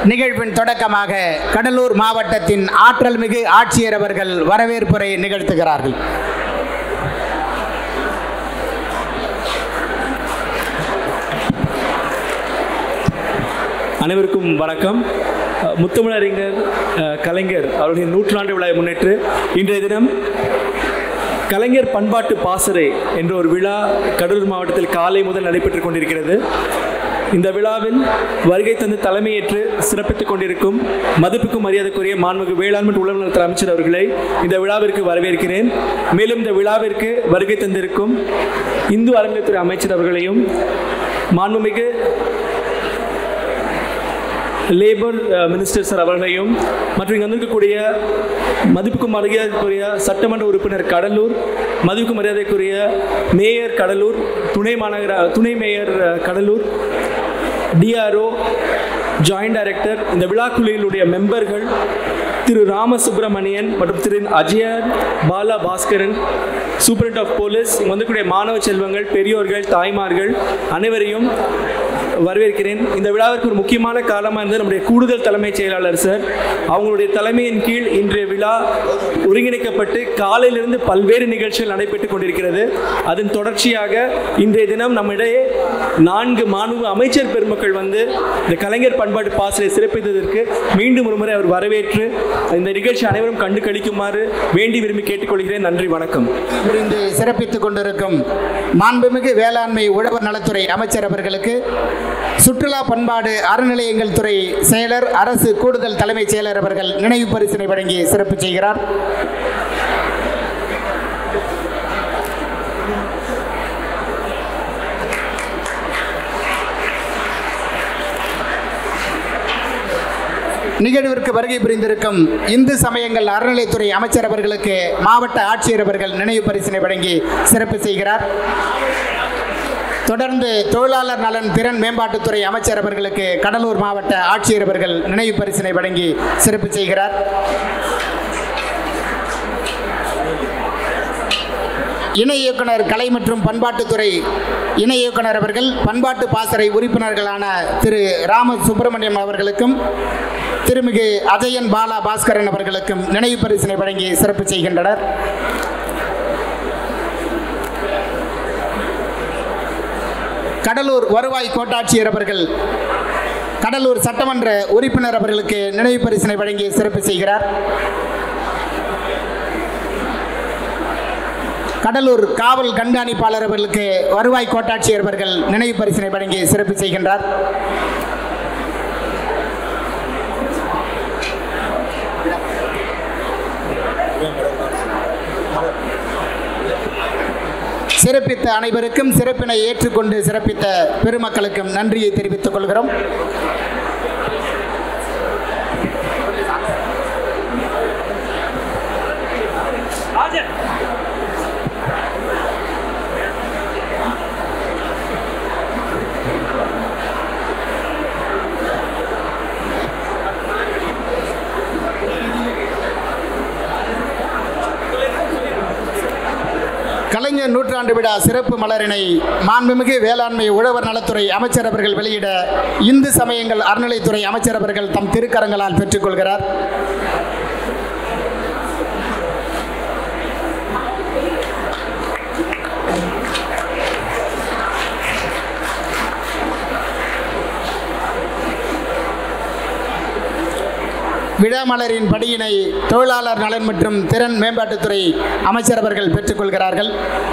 நிகழ்வின் தொடக்கமாக கடலூர் மாவட்டத்தின் ஆற்றல் மிகு ஆட்சியர் அவர்கள் வரவேற்புரை நிகழ்த்துகிறார்கள் அனைவருக்கும் வணக்கம் அஹ் முத்தமிழறிஞர் அஹ், கலைஞர் அவர்களின் நூற்றாண்டு விழாவை முன்னிட்டு இன்றைய தினம் கலைஞர் பண்பாட்டு பாசறை என்ற ஒரு விழா கடலூர் மாவட்டத்தில் காலை முதல் நடைபெற்றுக் கொண்டிருக்கிறது இந்த விழாவில் வருகை தந்து தலைமையேற்று சிறப்பித்துக் கொண்டிருக்கும் மதிப்புக்கும் மரியாதைக்குரிய மாண்புமிகு வேளாண் மற்றும் உழவு நலத்துறை அமைச்சர் அவர்களை இந்த விழாவிற்கு வரவேற்கிறேன் மேலும் இந்த விழாவிற்கு வருகை தந்திருக்கும் இந்து அறநிலையத்துறை அமைச்சர் அவர்களையும் மாண்புமிகு லேபர் மினிஸ்டர் சார் அவர்களையும் மற்றும் இங்கே வந்திருக்கக்கூடிய மதிப்புக்கும் மரியாதைக்குரிய சட்டமன்ற உறுப்பினர் கடலூர் மதிப்புக்கும் மரியாதைக்குரிய மேயர் கடலூர் துணை மாநகர துணை மேயர் அஹ், கடலூர் டிஆர்ஓ ஜாயிண்ட் டைரக்டர் இந்த விழாக்குழுவினுடைய மெம்பர்கள் திரு ராமசுப்பிரமணியன் மற்றும் Thiru Ajayan Bala Baskaran superintendent of police இங்கே வந்திருக்கக்கூடிய மாணவ செல்வங்கள் பெரியோர்கள் தாய்மார்கள் அனைவரையும் வரவேற்கிறேன் இந்த விழாவிற்கு ஒரு முக்கியமான காலமாக இருந்தது நம்முடைய கூடுதல் தலைமைச் செயலாளர் சார் அவங்களுடைய தலைமையின் கீழ் இன்றைய விழா ஒருங்கிணைக்கப்பட்டு காலையிலிருந்து பல்வேறு நிகழ்ச்சிகள் நடைபெற்றுக் கொண்டிருக்கிறது அதன் தொடர்ச்சியாக இன்றைய தினம் நம்மிடையே நான்கு மாண்பு அமைச்சர் பெருமக்கள் வந்து இந்த கலைஞர் பண்பாட்டு பாசலை சிறப்பித்ததற்கு மீண்டும் ஒருமுறை அவர் வரவேற்று இந்த நிகழ்ச்சி அனைவரும் கண்டு கழிக்குமாறு வேண்டி விரும்பி கேட்டுக்கொள்கிறேன் நன்றி வணக்கம் புரிந்து சிறப்பித்துக் கொண்டிருக்கும் மாண்புமிகு வேளாண்மை உழவர் நலத்துறை அமைச்சர் அவர்களுக்கு சுற்றுலா பண்பாடு அறநிலையங்கள் துறை செயலர் அரசு கூடுதல் தலைமைச் செயலர் அவர்கள் நினைவு பரிசினை வழங்கி சிறப்பு செய்கிறார் நிகழ்விற்கு வருகை புரிந்திருக்கும் இந்து சமயங்கள் அறநிலைத்துறை அமைச்சர் அவர்களுக்கு மாவட்ட ஆட்சியர் அவர்கள் நினைவு பரிசினை வழங்கி சிறப்பு செய்கிறார் தொடர்ந்து தொழிலாளர் நலன் திறன் மேம்பாட்டுத்துறை அமைச்சர் அவர்களுக்கு கடலூர் மாவட்ட ஆட்சியர் அவர்கள் நினைவு பரிசினை வழங்கி சிறப்பு செய்கிறார் இணை இயக்குனர் கலை மற்றும் பண்பாட்டுத்துறை இணை இயக்குனர் அவர்கள் பண்பாட்டு பாசறை உறுப்பினர்களான திரு ராம சுப்பிரமணியம் அவர்களுக்கும் திருமிகு அஜயன் பாலா பாஸ்கரன் அவர்களுக்கும் நினைவு பரிசினை வழங்கி சிறப்பு செய்கின்றனர் கடலூர் வருவாய் கோட்டாட்சியர் அவர்கள் கடலூர் சட்டமன்ற உறுப்பினர் அவர்களுக்கு நினைவு பரிசினை வழங்கி சிறப்பு செய்கிறார் கடலூர் காவல் கண்காணிப்பாளர் அவர்களுக்கு வருவாய் கோட்டாட்சியர் அவர்கள் நினைவு பரிசினை வழங்கி சிறப்பு செய்கின்றார் சிறப்பித்த அனைவருக்கும் சிறப்பினை ஏற்றுக்கொண்டு சிறப்பித்த பெருமக்களுக்கும் நன்றியை தெரிவித்துக் கொள்கிறோம் கலைஞர் நூற்றாண்டு விழா சிறப்பு மலரினை மாண்புமிகு வேளாண்மை உழவர் நலத்துறை அமைச்சர் அவர்கள் வெளியிட இந்து சமயங்கள் அறநிலைத்துறை அமைச்சர் அவர்கள் தம் திருக்கரங்களால் பெற்றுக்கொள்கிறார் விழாமலரின் படியினை தொழிலாளர் நலன் மற்றும் திறன் மேம்பாட்டுத்துறை அமைச்சர் அவர்கள் பெற்றுக்கொள்கிறார்கள்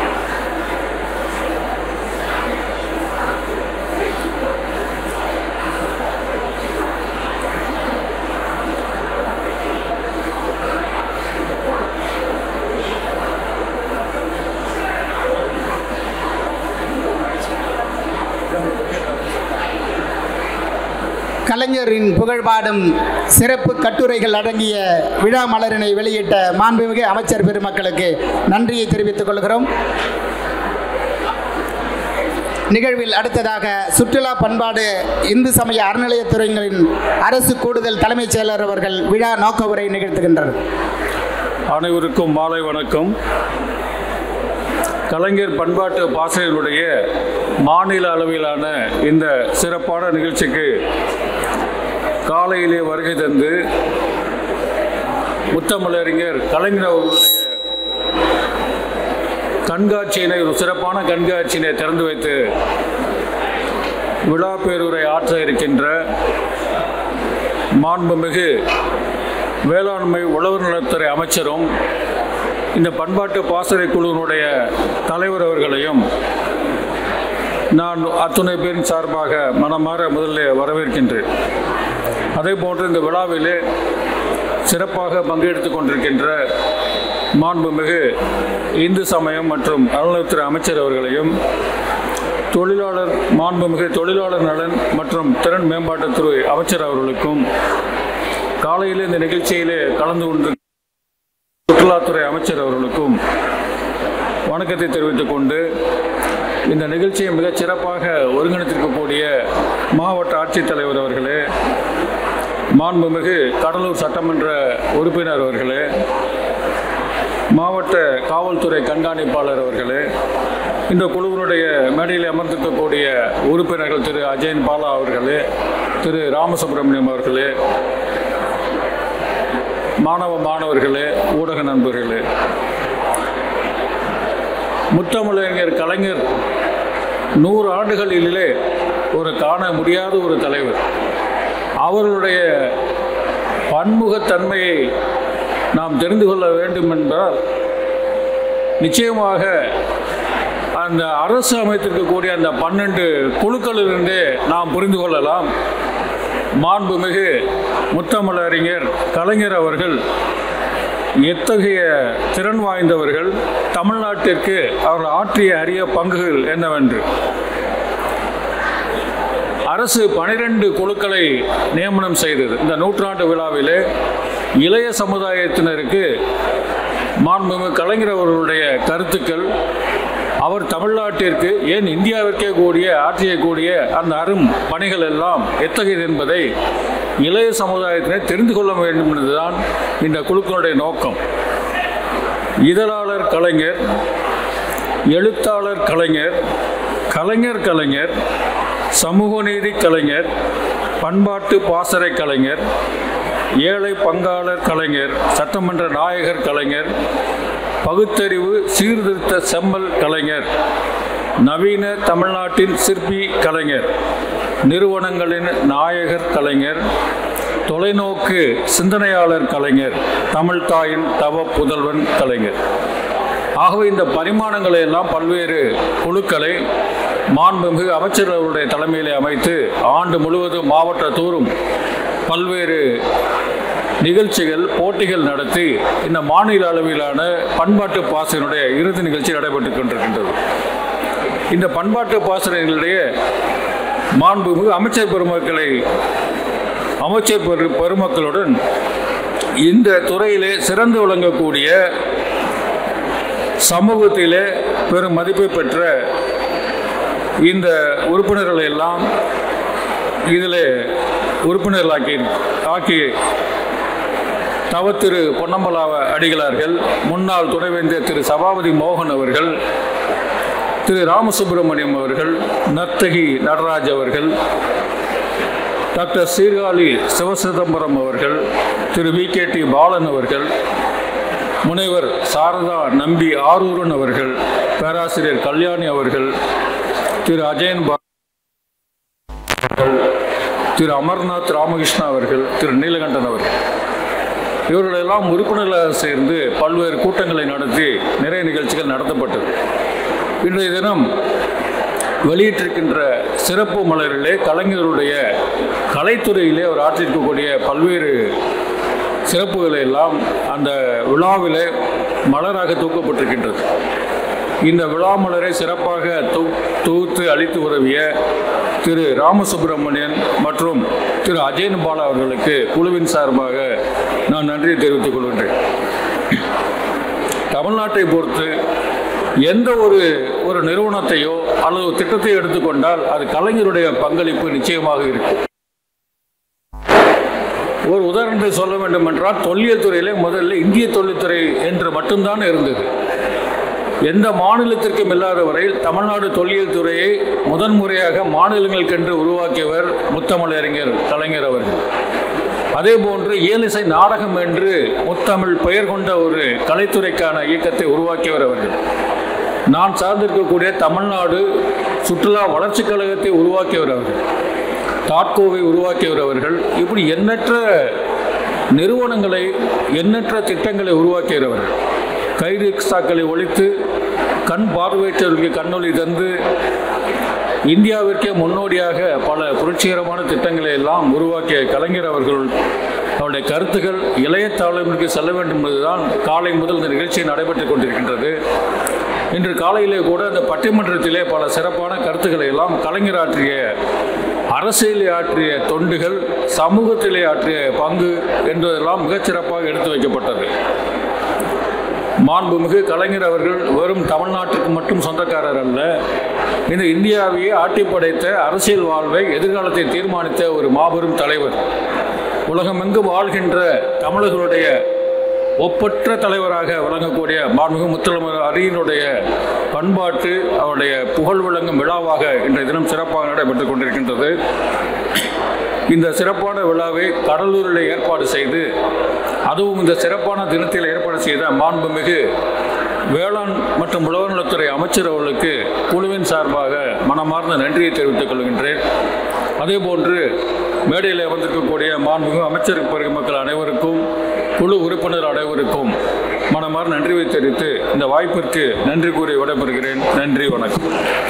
கலைஞரின் புகழ்பாடும் சிறப்பு கட்டுரைகள் அடங்கிய விழா மலரினை வெளியிட்ட மாண்புமிகு அமைச்சர் பெருமக்களுக்கு நன்றியை தெரிவித்துக் கொள்கிறோம் நிகழ்வில் அடுத்ததாக சுற்றுலா பண்பாடு இந்து சமய அறநிலையத்துறைகளின் அரசு கூடுதல் தலைமைச் செயலர் அவர்கள் விழா நோக்க உரை நிகழ்த்துகின்றனர் அனைவருக்கும் மாலை வணக்கம் கலைஞர் பண்பாட்டு பாசறையினுடைய மாநில அளவிலான இந்த சிறப்பான நிகழ்ச்சிக்கு காலையிலே வருகை தந்து முத்தமிழறிஞர் கலைஞர் அவர்களுடைய கண்காட்சியினை ஒரு சிறப்பான கண்காட்சியினை திறந்து வைத்து விழா பேருரை ஆற்ற இருக்கின்ற மாண்புமிகு வேளாண்மை உழவர் நலத்துறை அமைச்சரும் இந்த பண்பாட்டு பாசறை குழுவினுடைய தலைவர் அவர்களையும் நான் அத்துணை பேரின் சார்பாக மனமாற முதலில் வரவேற்கின்றேன் அதே போன்று இந்த விழாவிலே சிறப்பாக பங்கெடுத்துக் கொண்டிருக்கின்ற மாண்புமிகு இந்து சமயம் மற்றும் அறநிலையத்துறை அமைச்சர் அவர்களையும் தொழிலாளர் மாண்புமிகு தொழிலாளர் நலன் மற்றும் திறன் மேம்பாட்டுத்துறை அமைச்சர் அவர்களுக்கும் காலையில் இந்த நிகழ்ச்சியிலே கலந்து கொண்டு சுற்றுலாத்துறை அமைச்சர் அவர்களுக்கும் வணக்கத்தை தெரிவித்துக் கொண்டு இந்த நிகழ்ச்சியை மிகச் சிறப்பாக ஒருங்கிணைத்திருக்கக்கூடிய மாவட்ட ஆட்சித்தலைவர் அவர்களே மாண்புமிகு கடலூர் சட்டமன்ற உறுப்பினர் அவர்களே மாவட்ட காவல்துறை கண்காணிப்பாளர் அவர்களே இந்த குழுவினுடைய மேடையில் அமர்ந்திருக்கக்கூடிய உறுப்பினர்கள் திரு அஜயன் பாலா அவர்களே திரு ராமசுப்ரமணியம் அவர்களே மாணவ மாணவர்களே ஊடக நண்பர்களே முத்தமிழறிஞர் கலைஞர் நூறு ஆண்டுகளிலே ஒரு காண முடியாத ஒரு தலைவர் அவர்களுடைய பன்முகத்தன்மையை நாம் தெரிந்து கொள்ள வேண்டும் என்றால் நிச்சயமாக அந்த அரசு அமைத்திருக்கக்கூடிய அந்த பன்னெண்டு குழுக்களிலிருந்தே நாம் புரிந்து கொள்ளலாம் மாண்புமிகு முத்தமிழறிஞர் கலைஞர் அவர்கள் எத்தகைய திறன் வாய்ந்தவர்கள் தமிழ்நாட்டிற்கு அவர்கள் ஆற்றிய அரிய பங்குகள் என்னவென்று அரசு பனிரெண்டு குழுக்களை நியமனம் செய்தது இந்த நூற்றாண்டு விழாவிலே இளைய சமுதாயத்தினருக்கு மாண்புமிகு கலைஞர் அவர்களுடைய கருத்துக்கள் அவர் தமிழ்நாட்டிற்கு ஏன் இந்தியாவிற்கே கூடிய ஆற்றியக்கூடிய அந்த அரும் பணிகள் எல்லாம் எத்தகையது என்பதை இளைய சமுதாயத்தினர் தெரிந்து கொள்ள வேண்டும் என்பதுதான் இந்த குழுக்களுடைய நோக்கம் இதழாளர் கலைஞர் எழுத்தாளர் கலைஞர் கலைஞர் கலைஞர் சமூக நீதி கலைஞர் பண்பாட்டு பாசறை கலைஞர் ஏழை பங்காளர் கலைஞர் சட்டமன்ற நாயகர் கலைஞர் பகுத்தறிவு சீர்திருத்த செம்மல் கலைஞர் நவீன தமிழ்நாட்டின் சிற்பி கலைஞர் நிறுவனங்களின் நாயகர் கலைஞர் தொலைநோக்கு சிந்தனையாளர் கலைஞர் தமிழ் தாயின் தவ புதல்வன் கலைஞர் ஆகவே இந்த பரிமாணங்களை எல்லாம் பல்வேறு குழுக்களை மாண்புமிகு அமைச்சர் அவருடைய தலைமையிலே அமைத்து ஆண்டு முழுவதும் மாவட்ட தோறும் பல்வேறு நிகழ்ச்சிகள் போட்டிகள் நடத்தி இந்த மாநில அளவிலான பண்பாட்டு பாசனுடைய இறுதி நிகழ்ச்சி நடைபெற்றுக் கொண்டிருக்கின்றது இந்த பண்பாட்டு பாசனைகளிடையே மாண்புமிகு அமைச்சர் பெருமக்களை அமைச்சர் பெரு பெருமக்களுடன் இந்த துறையிலே சிறந்து விளங்கக்கூடிய சமூகத்திலே பெரும் மதிப்பை பெற்ற இந்த உறுப்பினர்களை எல்லாம் இதில் உறுப்பினர்களாக்கி ஆக்கி தவத்திரு பொன்னம்பலாவ அடிகளார்கள் முன்னாள் துணைவேந்தர் திரு சபாபதி மோகன் அவர்கள் திரு ராமசுப்பிரமணியம் அவர்கள் நர்த்தகி நடராஜ் அவர்கள் டாக்டர் சீர்காழி சிவசிதம்பரம் அவர்கள் Thiru V K T Balan அவர்கள் முனைவர் சாரதா நம்பி ஆரூரன் அவர்கள் பேராசிரியர் கல்யாணி அவர்கள் திரு அஜயன் பா அவர்கள், திரு அமர்நாத் ராமகிருஷ்ணா அவர்கள் திரு நீலகண்டன் அவர்கள் இவர்களெல்லாம் உறுப்பினர்களாக சேர்ந்து பல்வேறு கூட்டங்களை நடத்தி நிறைய நிகழ்ச்சிகள் நடத்தப்பட்டது இன்றைய தினம் வெளியிட்டிருக்கின்ற சிறப்பு மலரிலே கலைஞருடைய கலைத்துறையிலே அவர் ஆற்றிருக்கக்கூடிய பல்வேறு சிறப்புகளை எல்லாம் அந்த விழாவிலே மலராக தூக்கப்பட்டிருக்கின்றது இந்த விழா மலரை சிறப்பாக தொ தொகுத்து அளித்து உதவிய திரு ராமசுப்பிரமணியன் மற்றும் திரு அஜயன் பாலா அவர்களுக்கு குழுவின் சார்பாக நான் நன்றியை தெரிவித்துக் கொள்கின்றேன் தமிழ்நாட்டை பொறுத்து எந்த ஒரு ஒரு நிறுவனத்தையோ அல்லது ஒரு திட்டத்தை எடுத்துக்கொண்டால் அது கலைஞருடைய பங்களிப்பு நிச்சயமாக இருக்கும் ஒரு உதாரணத்தை சொல்ல வேண்டும் என்றால் தொல்லியல் துறையிலே முதல்ல இந்திய தொழில்துறை என்று மட்டும்தான் இருந்தது எந்த மாநிலத்திற்கும் இல்லாத வரையில் தமிழ்நாடு தொல்லியல் துறையை முதன்முறையாக மாநிலங்களுக்கென்று உருவாக்கியவர் முத்தமிழறிஞர் கலைஞர் அவர்கள் அதே போன்று இயலிசை நாடகம் என்று முத்தமிழ் பெயர் கொண்ட ஒரு கலைத்துறைக்கான இயக்கத்தை உருவாக்கியவர் அவர்கள் நான் சார்ந்திருக்கக்கூடிய தமிழ்நாடு சுற்றுலா வளர்ச்சிக் கழகத்தை உருவாக்கியவர் அவர்கள் தாட்கோவை உருவாக்கியவர் அவர்கள் இப்படி எண்ணற்ற நிறுவனங்களை எண்ணற்ற திட்டங்களை உருவாக்கியவர் கைரிக்ஸாக்களை ஒழித்து கண் பார்வையற்றவர்களுக்கு கண்ணொளி தந்து இந்தியாவிற்கே முன்னோடியாக பல புரட்சிகரமான திட்டங்களை எல்லாம் உருவாக்கிய கலைஞர் அவர்கள் அவருடைய கருத்துக்கள் இளைய தலைமுறைக்கு செல்ல வேண்டும் என்பதுதான் காலை முதல் இந்த நிகழ்ச்சி நடைபெற்றுக் கொண்டிருக்கின்றது இன்று காலையிலே கூட அந்த பட்டிமன்றத்திலே பல சிறப்பான கருத்துக்களை எல்லாம் கலைஞர் ஆற்றிய அரசியலே ஆற்றிய தொண்டுகள் சமூகத்திலே ஆற்றிய பங்கு என்பதெல்லாம் மிகச்சிறப்பாக எடுத்து வைக்கப்பட்டது மாண்புமிகு கலைஞர் அவர்கள் வெறும் தமிழ்நாட்டுக்கு மட்டும் சொந்தக்காரர் அல்ல இந்த இந்தியாவையே ஆட்டி படைத்த அரசியல் வாழ்வை எதிர்காலத்தை தீர்மானித்த ஒரு மாபெரும் தலைவர் உலகமெங்கு வாழ்கின்ற தமிழர்களுடைய ஒப்பற்ற தலைவராக விளங்கக்கூடிய மாண்புமிகு முத்தமிழ் அரியனுடைய பண்பாட்டு அவருடைய புகழ் விளங்கும் விழாவாக இன்றைய தினம் சிறப்பாக நடைபெற்றுக் கொண்டிருக்கின்றது இந்த சிறப்பான விழாவை கடலூரில் ஏற்பாடு செய்து அதுவும் இந்த சிறப்பான தினத்தில் ஏற்பாடு செய்த மாண்புமிகு வேளாண் மற்றும் உழவர் நலத்துறை அமைச்சர் அவர்களுக்கு குழுவின் சார்பாக மனமார்ந்த நன்றியை தெரிவித்துக் கொள்கின்றேன் அதேபோன்று மேடையில் அமர்ந்திருக்கக்கூடிய மாண்புமிகு அமைச்சர் பெருமக்கள் அனைவருக்கும் குழு உறுப்பினர் அனைவருக்கும் மனமார்ந்த நன்றியை தெரிவித்து இந்த வாய்ப்பிற்கு நன்றி கூறி விடைபெறுகிறேன் நன்றி வணக்கம்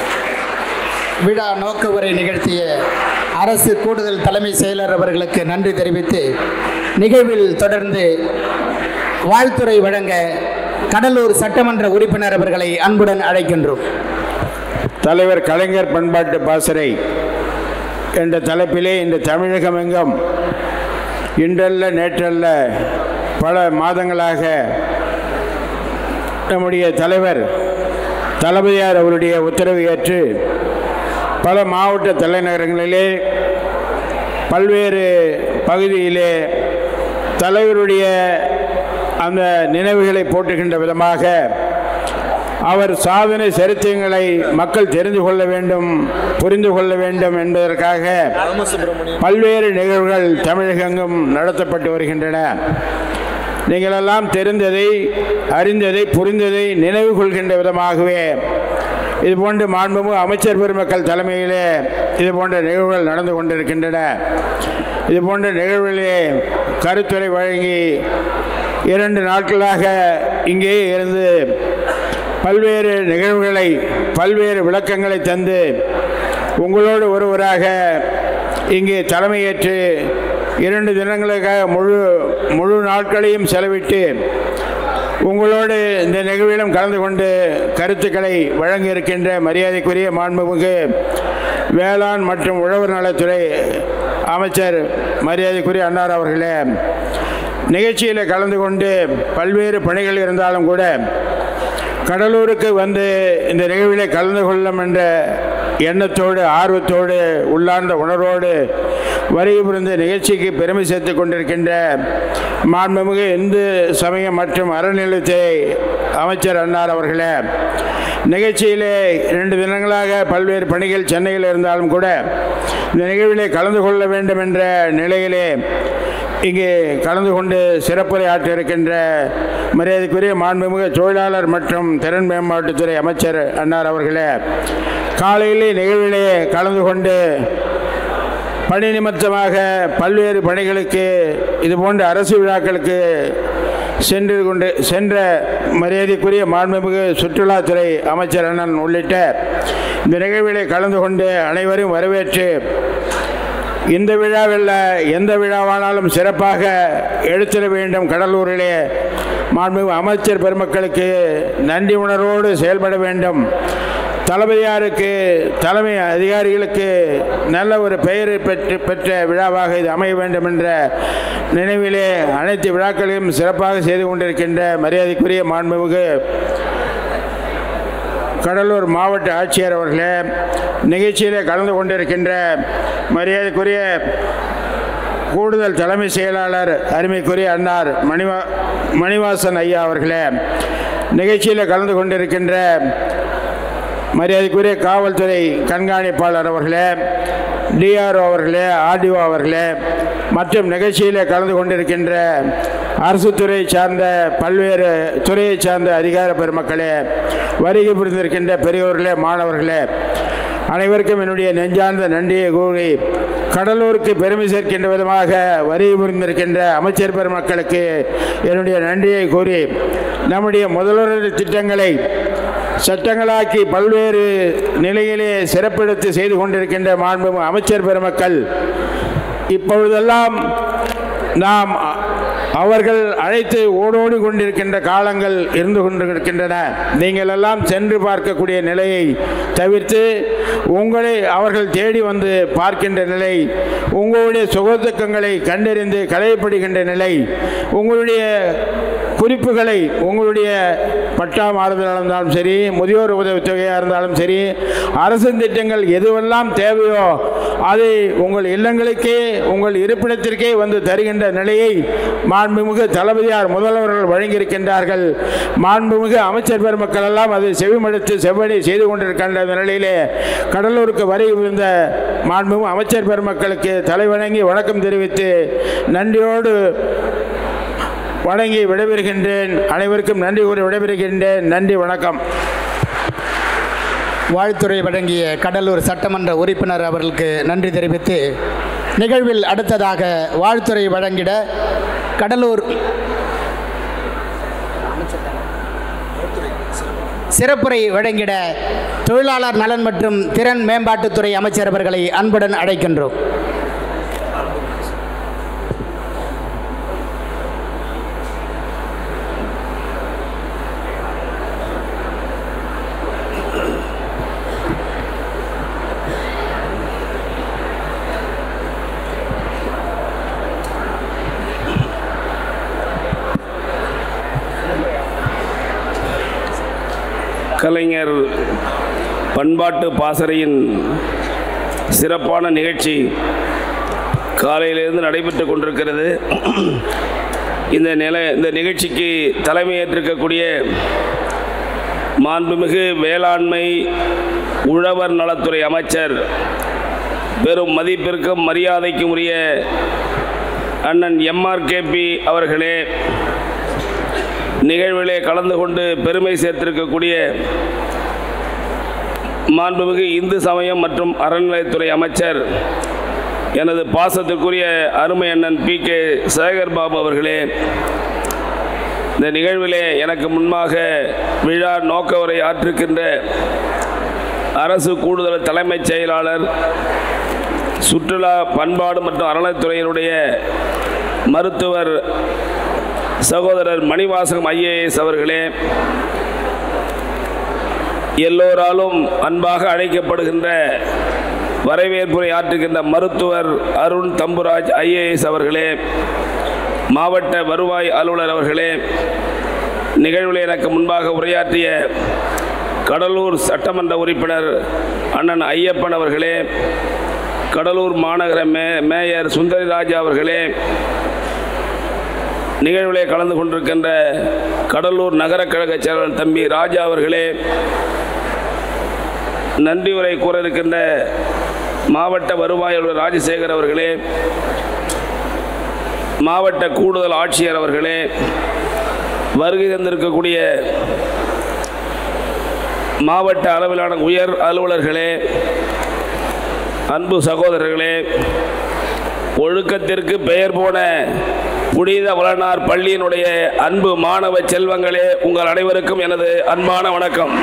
விழா நோக்க உரை நிகழ்த்திய அரசு கூடுதல் தலைமை செயலர் அவர்களுக்கு நன்றி தெரிவித்து நிகழ்வில் தொடர்ந்து வாழ்த்துறை வழங்க கடலூர் சட்டமன்ற உறுப்பினர் அவர்களை அன்புடன் அழைக்கின்றோம் தலைவர் கலைஞர் பண்பாட்டு பாசறை என்ற தலைப்பிலே இந்த தமிழகமெங்கும் இன்றல்ல நேற்றல்ல பல மாதங்களாக நம்முடைய தலைவர் தளபதியார் அவருடைய உத்தரவு ஏற்று பல மாவட்ட தலைநகரங்களிலே பல்வேறு பகுதியிலே தலைவருடைய அந்த நினைவுகளை போற்றுகின்ற விதமாக அவர் சாதனை சரித்திரங்களை மக்கள் தெரிந்து கொள்ள வேண்டும் புரிந்து கொள்ள வேண்டும் என்பதற்காக பல்வேறு நிகழ்வுகள் தமிழகெங்கும் நடத்தப்பட்டு வருகின்றன நீங்களெல்லாம் தெரிந்ததை அறிந்ததை புரிந்ததை நினைவு கொள்கின்ற விதமாகவே இது போன்ற மாண்புமிகு அமைச்சர் பெருமக்கள் தலைமையிலே இது போன்ற நிகழ்வுகள் நடந்து கொண்டிருக்கின்றன இது போன்ற நிகழ்வுகளிலே கருத்துரை வழங்கி இரண்டு நாட்களாக இங்கே இருந்து பல்வேறு நிகழ்வுகளை பல்வேறு விளக்கங்களை தந்து உங்களோடு ஒருவராக இங்கே தலைமையேற்று இரண்டு தினங்களுக்காக முழு முழு நாட்களையும் செலவிட்டு உங்களோடு இந்த நிகழ்விலும் கலந்து கொண்டு கருத்துக்களை வழங்க இருக்கின்ற மரியாதைக்குரிய மாண்புமிகு வேளாண் மற்றும் உழவர் நலத்துறை அமைச்சர் மரியாதைக்குரிய அன்னார் அவர்களே நிகழ்ச்சியில் கலந்து கொண்டு பல்வேறு பணிகள் இருந்தாலும் கூட கடலூருக்கு வந்து இந்த நிகழ்விலே கலந்து கொள்ளும் என்ற எண்ணத்தோடு ஆர்வத்தோடு உள்ளார்ந்த உணர்வோடு வருகை புரிந்த நிகழ்ச்சிக்கு பெருமை சேர்த்து கொண்டிருக்கின்ற மாண்புமிகு இந்து சமயம் மற்றும் அறநிலையத்துறை அமைச்சர் அன்னார் அவர்களே நிகழ்ச்சியிலே இரண்டு தினங்களாக பல்வேறு பணிகள் சென்னையில் இருந்தாலும் கூட இந்த நிகழ்விலே கலந்து கொள்ள வேண்டும் என்ற நிலையிலே இங்கே கலந்து கொண்டு சிறப்புரை ஆற்ற இருக்கின்ற மரியாதைக்குரிய மாண்புமிகு தொழிலாளர் மற்றும் திறன் மேம்பாட்டுத்துறை அமைச்சர் அன்னார் அவர்களே காலையிலே நிகழ்விலே கலந்து கொண்டு பணி நிமித்தமாக பல்வேறு பணிகளுக்கு இது போன்ற அரசு விழாக்களுக்கு சென்று கொண்டு சென்ற மரியாதைக்குரிய மாண்புமிகு சுற்றுலாத்துறை அமைச்சர் அண்ணன் உள்ளிட்ட இந்த நிகழ்விலே கலந்து கொண்டு அனைவரையும் வரவேற்று இந்த விழாவில் எந்த விழாவானாலும் சிறப்பாக எடுத்திட வேண்டும் கடலூரிலே மாண்புமிகு அமைச்சர் பெருமக்களுக்கு நன்றி உணர்வோடு செயல்பட வேண்டும் தளபதியாருக்கு தலைமை அதிகாரிகளுக்கு நல்ல ஒரு பெயரை பெற்று பெற்ற விழாவாக இது அமைய வேண்டும் என்ற நினைவிலே அனைத்து விழாக்களையும் சிறப்பாக செய்து கொண்டிருக்கின்ற மரியாதைக்குரிய மாண்புமிகு கடலூர் மாவட்ட ஆட்சியர் அவர்களே நிகழ்ச்சியில் கலந்து கொண்டிருக்கின்ற மரியாதைக்குரிய கூடுதல் தலைமை செயலாளர் அருமைக்குரிய அன்னார் மணிவா மணிவாசன் ஐயா அவர்களே நிகழ்ச்சியில் கலந்து கொண்டிருக்கின்ற மரியாதைக்குரிய காவல்துறை கண்காணிப்பாளர் அவர்களே டிஆர்ஓ அவர்களே ஆர்டிஓ அவர்களே மற்றும் நிகழ்ச்சியில் கலந்து கொண்டிருக்கின்ற அரசு துறை சார்ந்த பல்வேறு துறையை சார்ந்த அதிகார பெருமக்களே வருகை புரிந்திருக்கின்ற பெரியோர்களே மாணவர்களே அனைவருக்கும் என்னுடைய நெஞ்சார்ந்த நன்றியை கூறி கடலூருக்கு பெருமை சேர்க்கின்ற விதமாக வருகை புரிந்திருக்கின்ற அமைச்சர் பெருமக்களுக்கு என்னுடைய நன்றியை கூறி நம்முடைய முதல்வரது திட்டங்களை சட்டங்களாக்கி பல்வேறு நிலையிலே சிறப்பெடுத்து செய்து கொண்டிருக்கின்ற மாண்பு அமைச்சர் பெருமக்கள் இப்பொழுதெல்லாம் நாம் அ- அவர்கள் அழைத்து ஓடோடி கொண்டிருக்கின்ற காலங்கள் இருந்து கொண்டிருக்கின்றன நீங்கள் எல்லாம் சென்று பார்க்கக்கூடிய நிலையை தவிர்த்து உங்களை அவர்கள் தேடி வந்து பார்க்கின்ற நிலை உங்களுடைய சுகதுக்கங்களை கண்டறிந்து களையப்படுகின்ற நிலை உங்களுடைய குறிப்புகளை உங்களுடைய பட்டா மாறுதலாக இருந்தாலும் சரி முதியோர் உதவித்தொகையாக இருந்தாலும் சரி அரசு திட்டங்கள் எதுவெல்லாம் தேவையோ அதை உங்கள் இல்லங்களுக்கே உங்கள் இருப்பிடத்திற்கே வந்து தருகின்ற நிலையை மாண்புமிகு தளபதியார் முதல்வர்கள் வழங்கியிருக்கின்றார்கள் மாண்புமிகு அமைச்சர் பெருமக்கள் எல்லாம் அதை செவிமடுத்து செவ்வடி செய்து கொண்டிருக்கின்ற நிலையிலே கடலூருக்கு வரை இருந்த மாண்புமிகு அமைச்சர் பெருமக்களுக்கு தலைவணங்கி வணக்கம் தெரிவித்து நன்றியோடு வணங்கி விடைபெறுகின்றேன் அனைவருக்கும் நன்றி கூறி விடைபெறுகின்றேன் நன்றி வணக்கம் வாழ்த்துறை வழங்கிய கடலூர் சட்டமன்ற உறுப்பினர் அவர்களுக்கு நன்றி தெரிவித்து நிகழ்வில் அடுத்ததாக வாழ்த்துறை வழங்கிட கடலூர் சிறப்புரை வழங்கிட தொழிலாளர் நலன் மற்றும் திறன் மேம்பாட்டுத்துறை அமைச்சர் அவர்களை அன்புடன் அழைக்கின்றோம் கலைஞர் பண்பாட்டு பாசறையின் சிறப்பான நிகழ்ச்சி காலையிலிருந்து நடைபெற்று கொண்டிருக்கிறது இந்த நில இந்த நிகழ்ச்சிக்கு தலைமையேற்றிருக்கக்கூடிய மாண்புமிகு வேளாண்மை உழவர் நலத்துறை அமைச்சர் பெரும் மதிப்பிற்கும் மரியாதைக்கும் உரிய அண்ணன் எம்ஆர்கேபி அவர்களே நிகழ்விலே கலந்து கொண்டு பெருமை சேர்த்திருக்கக்கூடிய மாண்புமிகு இந்து சமயம் மற்றும் அறநிலையத்துறை அமைச்சர் எனது பாசத்திற்குரிய அருமை அண்ணன் பி கே சேகர் பாபு அவர்களே இந்த நிகழ்விலே எனக்கு முன்பாக விழா நோக்க உரை ஆற்றிருக்கின்ற அரசு கூடுதல் தலைமைச் செயலாளர் சுற்றுலா பண்பாடு மற்றும் அறநிலைத்துறையினுடைய மருத்துவர் சகோதரர் மணிவாசகம் ஐஏஎஸ் அவர்களே எல்லோராலும் அன்பாக அழைக்கப்படுகின்ற வரவேற்புரை ஆற்றுகின்ற மருத்துவர் அருண் தம்புராஜ் ஐஏஎஸ் அவர்களே மாவட்ட வருவாய் அலுவலர் அவர்களே நிகழ்வில் எனக்கு முன்பாக உரையாற்றிய கடலூர் சட்டமன்ற உறுப்பினர் அண்ணன் ஐயப்பன் அவர்களே கடலூர் மாநகர மே மேயர் சுந்தரிராஜா அவர்களே நிகழ்விலே கலந்து கொண்டிருக்கின்ற கடலூர் நகர கழக செயலாளர் தம்பி ராஜா அவர்களே நன்றி உரை கூற இருக்கின்ற மாவட்ட வருவாய் அலுவலர் ராஜசேகர் அவர்களே மாவட்ட கூடுதல் ஆட்சியர் அவர்களே வருகை தந்திருக்கக்கூடிய மாவட்ட அளவிலான உயர் அலுவலர்களே அன்பு சகோதரர்களே ஒழுக்கத்திற்கு பெயர் போன புனித வளனார் பள்ளியினுடைய அன்பு மாணவ செல்வங்களே உங்கள் அனைவருக்கும் எனது அன்பான வணக்கம்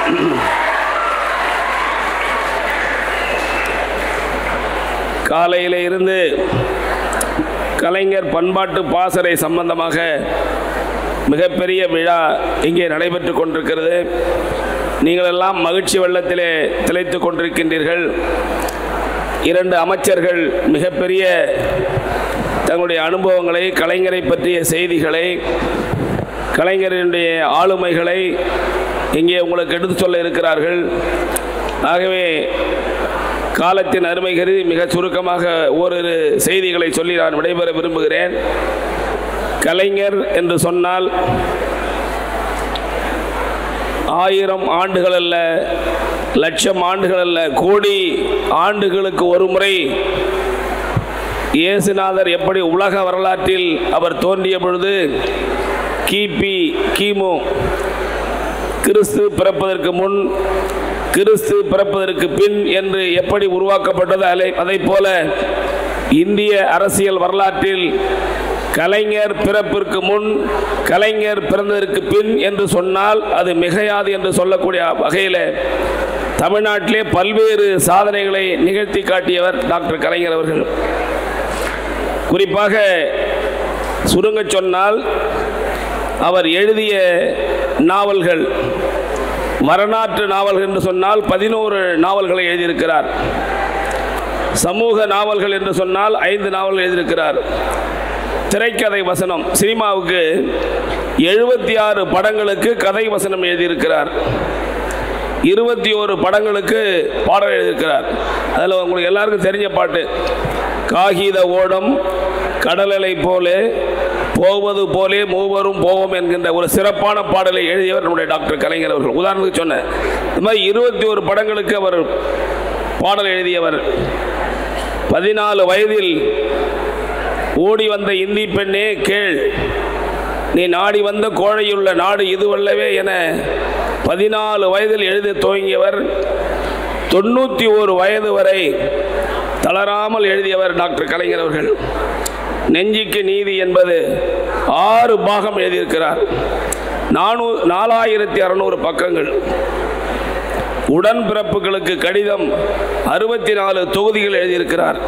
காலையில இருந்து கலைஞர் பண்பாட்டு பாசறை சம்பந்தமாக மிகப்பெரிய விழா இங்கே நடைபெற்று கொண்டிருக்கிறது நீங்கள் எல்லாம் மகிழ்ச்சி வெள்ளத்திலே திளைத்து கொண்டிருக்கின்றீர்கள் இரண்டு அமைச்சர்கள் மிகப்பெரிய தங்களுடைய அனுபவங்களை கலைஞரை பற்றிய செய்திகளை கலைஞரினுடைய ஆளுமைகளை இங்கே உங்களுக்கு எடுத்து சொல்ல இருக்கிறார்கள் ஆகவே காலத்தின் அருமை கருதி மிக சுருக்கமாக ஓரிரு செய்திகளை சொல்லி நான் விடைபெற விரும்புகிறேன் கலைஞர் என்று சொன்னால் ஆயிரம் ஆண்டுகள் அல்ல லட்சம் ஆண்டுகள் அல்ல கோடி ஆண்டுகளுக்கு ஒரு முறை இயேசுநாதர் எப்படி உலக வரலாற்றில் அவர் தோன்றிய பொழுது கிபி கிமு கிறிஸ்து பிறப்பதற்கு முன் கிறிஸ்து பிறப்பதற்கு பின் என்று எப்படி உருவாக்கப்பட்டது அதை அதைப் போல இந்திய அரசியல் வரலாற்றில் கலைஞர் பிறப்பிற்கு முன் கலைஞர் பிறந்ததற்கு பின் என்று சொன்னால் அது மிகையாது என்று சொல்லக்கூடிய வகையில் தமிழ்நாட்டிலே பல்வேறு சாதனைகளை நிகழ்த்தி காட்டியவர் டாக்டர் கலைஞர் அவர்கள் குறிப்பாக சுருங்கச் சொன்னால் அவர் எழுதிய நாவல்கள் வரலாற்று நாவல்கள் என்று சொன்னால் பதினோரு நாவல்களை எழுதியிருக்கிறார் சமூக நாவல்கள் என்று சொன்னால் ஐந்து நாவல்கள் எழுதியிருக்கிறார் திரைக்கதை வசனம் சினிமாவுக்கு எழுபத்தி ஆறு படங்களுக்கு கதை வசனம் எழுதியிருக்கிறார் இருபத்தி ஒரு படங்களுக்கு பாடல் எழுதியிருக்கிறார் அதில் உங்களுக்கு எல்லாருக்கும் தெரிஞ்ச பாட்டு காகித ஓடம் கடலலை போலே போவது போலே மூவரும் போவோம் என்கின்ற ஒரு சிறப்பான பாடலை எழுதியவர் நம்முடைய டாக்டர் கலைஞர் அவர்கள் உதாரணத்துக்கு சொன்னேன் இந்த மாதிரி இருபத்தி ஒரு படங்களுக்கு அவர் பாடல் எழுதியவர் பதினாலு வயதில் ஓடி வந்த இந்தி பெண்ணே கேள் நீ நாடி வந்த கோழையுள்ள நாடு இதுவல்லவே என பதினாலு வயதில் எழுத துவங்கியவர் தொண்ணூற்றி ஓரு வயது வரை தளராமல் எழுதியவர் டாக்டர் கலைஞர் அவர்கள் நெஞ்சிக்கு நீதி என்பது ஆறு பாகம் எழுதியிருக்கிறார் நானூ நாலாயிரத்தி அறநூறு பக்கங்கள் உடன்பிறப்புகளுக்கு கடிதம் அறுபத்தி நாலு தொகுதிகள் எழுதியிருக்கிறார்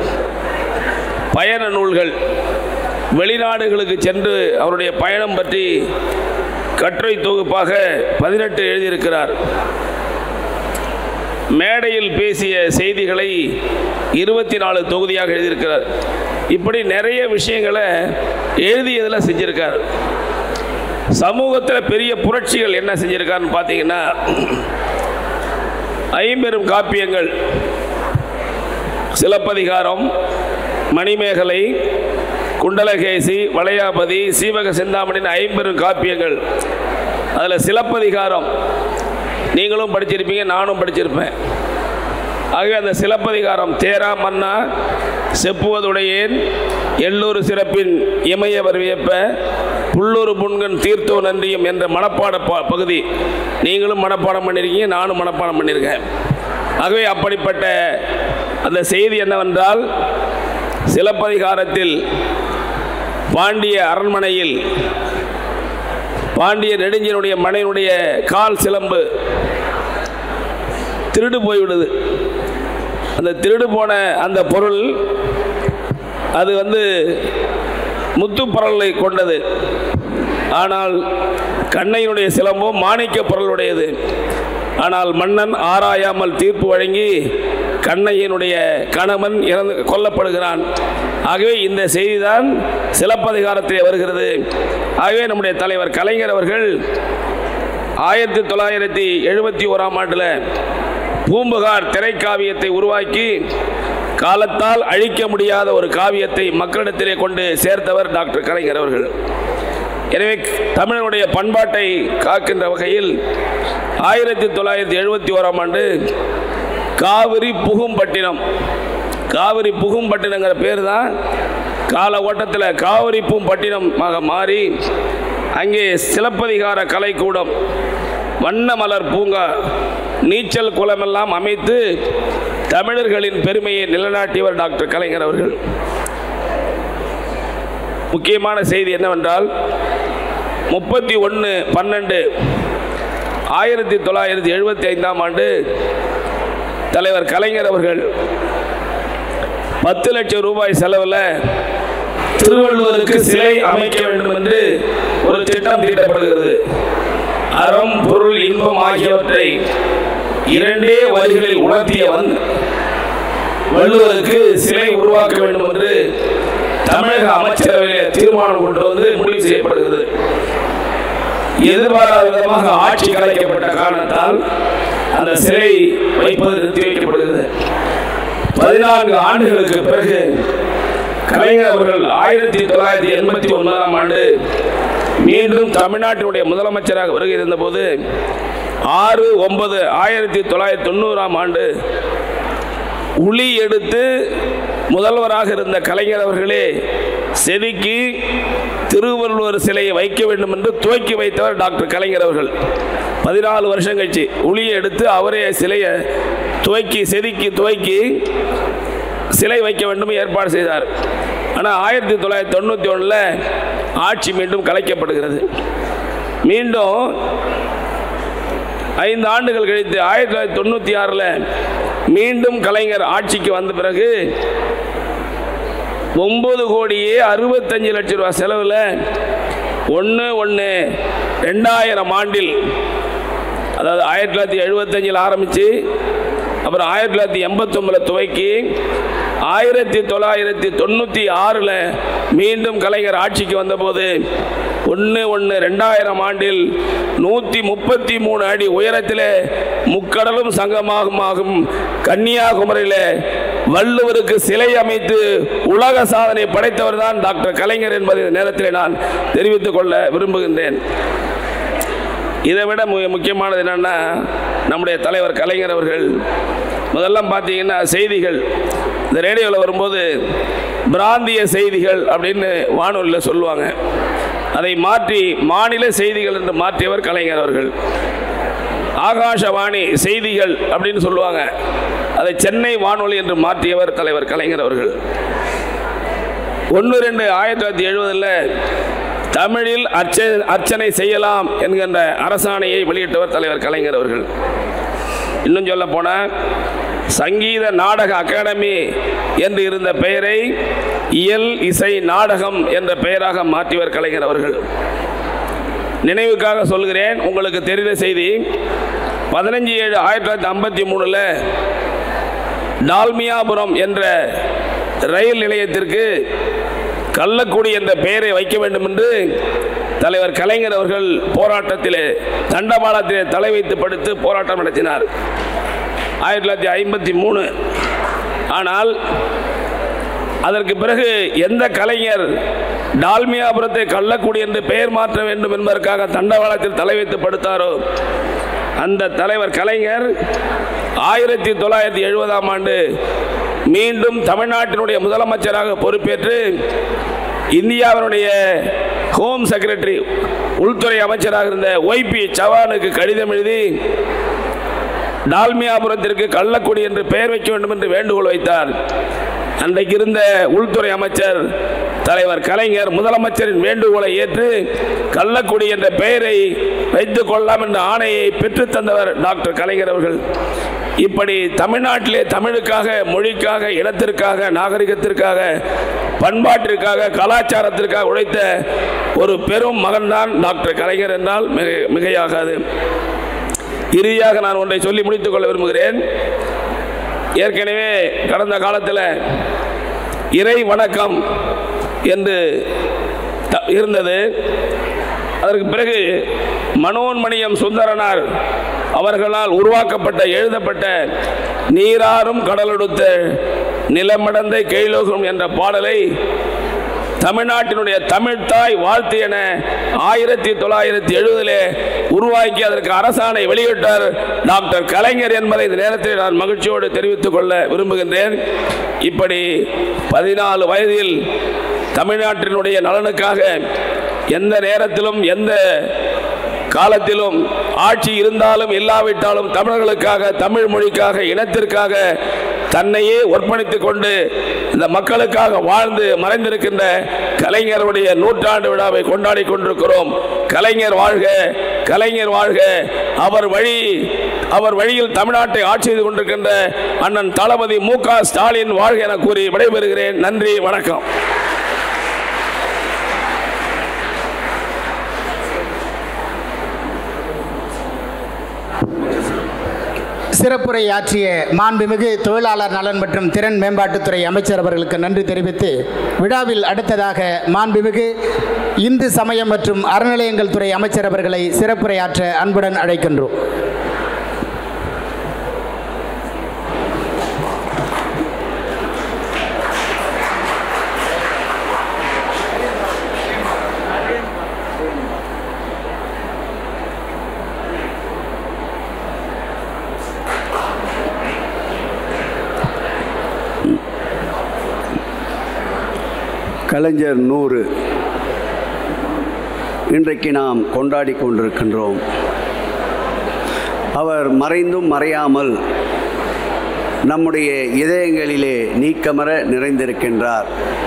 பயண நூல்கள் வெளிநாடுகளுக்கு சென்று அவருடைய பயணம் பற்றி கட்டுரை தொகுப்பாக பதினெட்டு எழுதியிருக்கிறார் மேடையில் பேசிய செய்திகளை இருபத்தி நாலு தொகுதியாக எழுதியிருக்கிறார் இப்படி நிறைய விஷயங்களை எழுதியதில் செஞ்சிருக்கார் சமூகத்தில் பெரிய புரட்சிகள் என்ன செஞ்சிருக்காருன்னு பார்த்தீங்கன்னா ஐம்பெரும் காப்பியங்கள் சிலப்பதிகாரம் மணிமேகலை குண்டலகேசி வளையாபதி சீவக சிந்தாமணின் ஐம்பெரும் காப்பியங்கள் அதில் சிலப்பதிகாரம் நீங்களும் படிச்சிருப்பீங்க நானும் படிச்சிருப்பேன் ஆகவே அந்த சிலப்பதிகாரம் தேரா மன்னா செப்புவதுடையேன் எல்லூர் சிறப்பின் இமயவர் வியப்ப புல்லூர் புண்கன் தீர்த்தோ நன்றியும் என்ற மனப்பாட ப- பகுதி நீங்களும் மனப்பாடம் பண்ணியிருக்கீங்க நானும் மனப்பாடம் பண்ணியிருக்கேன் ஆகவே அப்படிப்பட்ட அந்த செய்தி என்னவென்றால் சிலப்பதிகாரத்தில் பாண்டிய அரண்மனையில் பாண்டிய நெடுஞ்சினுடைய மனையினுடைய கால் சிலம்பு திருடு போய்விடுது அந்த திருடு போன அந்த பொருள் அது வந்து முத்துப்பொருளை கொண்டது ஆனால் கண்ணையினுடைய சிலம்போ மாணிக்க பொருளுடையது ஆனால் மன்னன் ஆராயாமல் தீர்ப்பு வழங்கி கண்ணையினுடைய கணவன் இறந்து கொல்லப்படுகிறான் ஆகவே இந்த செய்திதான் சிலப்பதிகாரத்திலே வருகிறது ஆகவே நம்முடைய தலைவர் கலைஞர் அவர்கள் ஆயிரத்தி தொள்ளாயிரத்தி எழுபத்தி ஓராம் ஆண்டில் பூம்புகார் திரைக்காவியத்தை உருவாக்கி காலத்தால் அழிக்க முடியாத ஒரு காவியத்தை மக்களிடத்திலே கொண்டு சேர்த்தவர் டாக்டர் கலைஞர் அவர்கள் எனவே தமிழனுடைய பண்பாட்டை காக்கின்ற வகையில் ஆயிரத்தி தொள்ளாயிரத்தி எழுபத்தி ஓராம் ஆண்டு காவிரி புகும்பட்டினம் காவிரி புகும்பட்டினங்கிற பேர் தான் கால ஓட்டத்தில் காவிரி பூம்பட்டினமாக மாறி அங்கே சிலப்பதிகார கலைக்கூடம் வண்ண மலர் பூங்கா நீச்சல் குளமெல்லாம் அமைத்து தமிழர்களின் பெருமையை நிலைநாட்டியவர் டாக்டர் கலைஞர் அவர்கள் முக்கியமான செய்தி என்னவென்றால் முப்பத்தி ஒன்று பன்னெண்டு ஆயிரத்தி தொள்ளாயிரத்தி எழுபத்தி ஐந்தாம் ஆண்டு தலைவர் கலைஞர் அவர்கள் பத்து லட்சம் ரூபாய் செலவில் திருவள்ளுவருக்கு சிலை அமைக்க வேண்டும் என்று ஒரு திட்டம் தீட்டப்படுகிறது அறம் பொருள் இன்பம் ஆகியவற்றை இரண்டே வரிகளில் உணர்த்தியவன் வள்ளுவருக்கு சிலை உருவாக்க வேண்டும் என்று தமிழக அமைச்சரவையில் தீர்மானம் கொண்டு வந்து முடிவு செய்யப்படுகிறது எதிர்பாராத விதமாக ஆட்சி கலைக்கப்பட்ட காரணத்தால் அந்த சிலை வைப்பது நிறுத்தி வைக்கப்படுகிறது பதினான்கு ஆண்டுகளுக்கு பிறகு கலைஞர் அவர்கள் ஆயிரத்தி தொள்ளாயிரத்தி எண்பத்தி ஒன்பதாம் ஆண்டு மீண்டும் தமிழ்நாட்டினுடைய முதலமைச்சராக வருகை இருந்தபோது ஆறு ஒன்பது ஆயிரத்தி தொள்ளாயிரத்தி தொண்ணூறாம் ஆண்டு உளி எடுத்து முதல்வராக இருந்த கலைஞர் அவர்களே செதுக்கி திருவள்ளுவர் சிலையை வைக்க வேண்டும் என்று துவக்கி வைத்தவர் டாக்டர் கலைஞர் அவர்கள் பதினாலு வருஷம் கழிச்சு உளியை எடுத்து அவரே சிலையை துவக்கி செதுக்கி துவக்கி சிலை வைக்க வேண்டும் ஏற்பாடு செய்தார் ஆனால் ஆயிரத்தி தொள்ளாயிரத்தி தொண்ணூற்றி ஒன்றில் ஆட்சி மீண்டும் கலைக்கப்படுகிறது மீண்டும் ஐந்து ஆண்டுகள் கழித்து ஆயிரத்தி தொள்ளாயிரத்தி தொண்ணூற்றி ஆறில் மீண்டும் கலைஞர் ஆட்சிக்கு வந்த பிறகு ஒம்பது கோடியே அறுபத்தஞ்சு லட்சம் ரூபாய் செலவில் ஒன்று ஒன்று ரெண்டாயிரம் ஆண்டில் அதாவது ஆயிரத்தி தொள்ளாயிரத்தி எழுபத்தஞ்சில் ஆரம்பித்து அப்புறம் ஆயிரத்தி தொள்ளாயிரத்தி எண்பத்தொம்பதில் துவக்கி ஆயிரத்தி தொள்ளாயிரத்தி தொண்ணூற்றி ஆறில் மீண்டும் கலைஞர் ஆட்சிக்கு வந்தபோது ஒன்று ஒன்று ரெண்டாயிரம் ஆண்டில் நூற்றி முப்பத்தி மூணு அடி உயரத்தில் முக்கடலும் சங்கமாகும் கன்னியாகுமரியில் வள்ளுவருக்கு சிலை அமைத்து உலக சாதனை படைத்தவர் தான் டாக்டர் கலைஞர் என்பதை இந்த நேரத்தில் நான் தெரிவித்துக் கொள்ள விரும்புகின்றேன் இதை விட மு முக்கியமானது என்னென்னா நம்முடைய தலைவர் கலைஞர் அவர்கள் முதல்ல பார்த்தீங்கன்னா செய்திகள் இந்த ரேடியோவில் வரும்போது பிராந்திய செய்திகள் அப்படின்னு வானொலியில் சொல்லுவாங்க அதை மாற்றி மாநில செய்திகள் என்று மாற்றியவர் கலைஞர் அவர்கள் ஆகாஷவாணி செய்திகள் அப்படின்னு சொல்லுவாங்க அதை சென்னை வானொலி என்று மாற்றியவர் தலைவர் கலைஞர் அவர்கள் ஒன்று ரெண்டு ஆயிரத்தி தொள்ளாயிரத்தி எழுபதில் தமிழில் அர்ச்ச அர்ச்சனை செய்யலாம் என்கின்ற அரசாணையை வெளியிட்டவர் தலைவர் கலைஞர் அவர்கள் இன்னும் சொல்ல போனால் சங்கீத நாடக அகாடமி என்று இருந்த பெயரை இயல் இசை நாடகம் என்ற பெயராக மாற்றியவர் கலைஞர் அவர்கள் நினைவுக்காக சொல்கிறேன் உங்களுக்கு தெரிந்த செய்தி பதினஞ்சு ஏழு ஆயிரத்தி தொள்ளாயிரத்தி ஐம்பத்தி மூணில் டால்மியாபுரம் என்ற ரயில் நிலையத்திற்கு கள்ளக்குடி என்ற பெயரை வைக்க வேண்டும் என்று தலைவர் கலைஞர் அவர்கள் போராட்டத்திலே தண்டபாலத்திலே தலை வைத்து படுத்து போராட்டம் நடத்தினார் ஆயிரத்தி தொள்ளாயிரத்தி ஐம்பத்தி மூணு ஆனால் அதற்கு பிறகு எந்த கலைஞர் டால்மியாபுரத்தை கள்ளக்குடி என்று பெயர் மாற்ற வேண்டும் என்பதற்காக தண்டவாளத்தில் தலை வைத்து படுத்தாரோ அந்த தலைவர் கலைஞர் ஆயிரத்தி தொள்ளாயிரத்தி எழுபதாம் ஆண்டு மீண்டும் தமிழ்நாட்டினுடைய முதலமைச்சராக பொறுப்பேற்று இந்தியாவினுடைய ஹோம் செக்ரட்டரி உள்துறை அமைச்சராக இருந்த ஒய்பி சவானுக்கு கடிதம் எழுதி டால்மியாபுரத்திற்கு கள்ளக்குடி என்று பெயர் வைக்க வேண்டும் என்று வேண்டுகோள் வைத்தார் அன்றைக்கு இருந்த உள்துறை அமைச்சர் தலைவர் கலைஞர் முதலமைச்சரின் வேண்டுகோளை ஏற்று கள்ளக்குடி என்ற பெயரை வைத்துக் கொள்ளலாம் என்ற ஆணையை பெற்றுத் தந்தவர் டாக்டர் கலைஞர் அவர்கள் இப்படி தமிழ்நாட்டிலே தமிழுக்காக மொழிக்காக இனத்திற்காக நாகரிகத்திற்காக பண்பாட்டிற்காக கலாச்சாரத்திற்காக உழைத்த ஒரு பெரும் மகன்தான் டாக்டர் கலைஞர் என்றால் மிக மிகையாகாது இறுதியாக நான் ஒன்றை சொல்லி முடித்துக் கொள்ள விரும்புகிறேன் ஏற்கனவே கடந்த காலத்தில் இறை வணக்கம் என்று த- இருந்தது அதற்கு பிறகு மனோன்மணியம் சுந்தரனார் அவர்களால் உருவாக்கப்பட்ட எழுதப்பட்ட நீராறும் கடலொடுத்த நிலமடந்த கெய்லோகம் என்ற பாடலை தமிழ்நாட்டினுடைய தமிழ்த்தாய் வாழ்த்து என ஆயிரத்தி தொள்ளாயிரத்தி எழுபதிலே உருவாக்கி அதற்கு அரசாணை வெளியிட்டார் டாக்டர் கலைஞர் என்பதை இந்த நேரத்தில் நான் மகிழ்ச்சியோடு தெரிவித்துக் கொள்ள விரும்புகின்றேன் இப்படி பதினாலு வயதில் தமிழ்நாட்டினுடைய நலனுக்காக எந்த நேரத்திலும் எந்த காலத்திலும் ஆட்சி இருந்தாலும் இல்லாவிட்டாலும் தமிழர்களுக்காக தமிழ் மொழிக்காக இனத்திற்காக தன்னையே ஒர்ப்பணித்துக் கொண்டு இந்த மக்களுக்காக வாழ்ந்து மறைந்திருக்கின்ற கலைஞருடைய நூற்றாண்டு விழாவை கொண்டாடி கொண்டிருக்கிறோம் கலைஞர் வாழ்க கலைஞர் வாழ்க அவர் வழி அவர் வழியில் தமிழ்நாட்டை ஆட்சி செய்து கொண்டிருக்கின்ற அண்ணன் தளபதி மு க ஸ்டாலின் வாழ்க என கூறி விடைபெறுகிறேன் நன்றி வணக்கம் சிறப்புரை ஆற்றிய மாண்புமிகு தொழிலாளர் நலன் மற்றும் திறன் மேம்பாட்டுத்துறை அமைச்சர் அவர்களுக்கு நன்றி தெரிவித்து விழாவில் அடுத்ததாக மாண்புமிகு இந்து சமயம் மற்றும் அறநிலையங்கள் துறை அமைச்சர் அவர்களை சிறப்புரை ஆற்ற அன்புடன் அழைக்கின்றோம் கலைஞர் நூறு இன்றைக்கு நாம் கொண்டாடி கொண்டிருக்கின்றோம் அவர் மறைந்தும் மறையாமல் நம்முடைய இதயங்களிலே நீக்கமர நிறைந்திருக்கின்றார்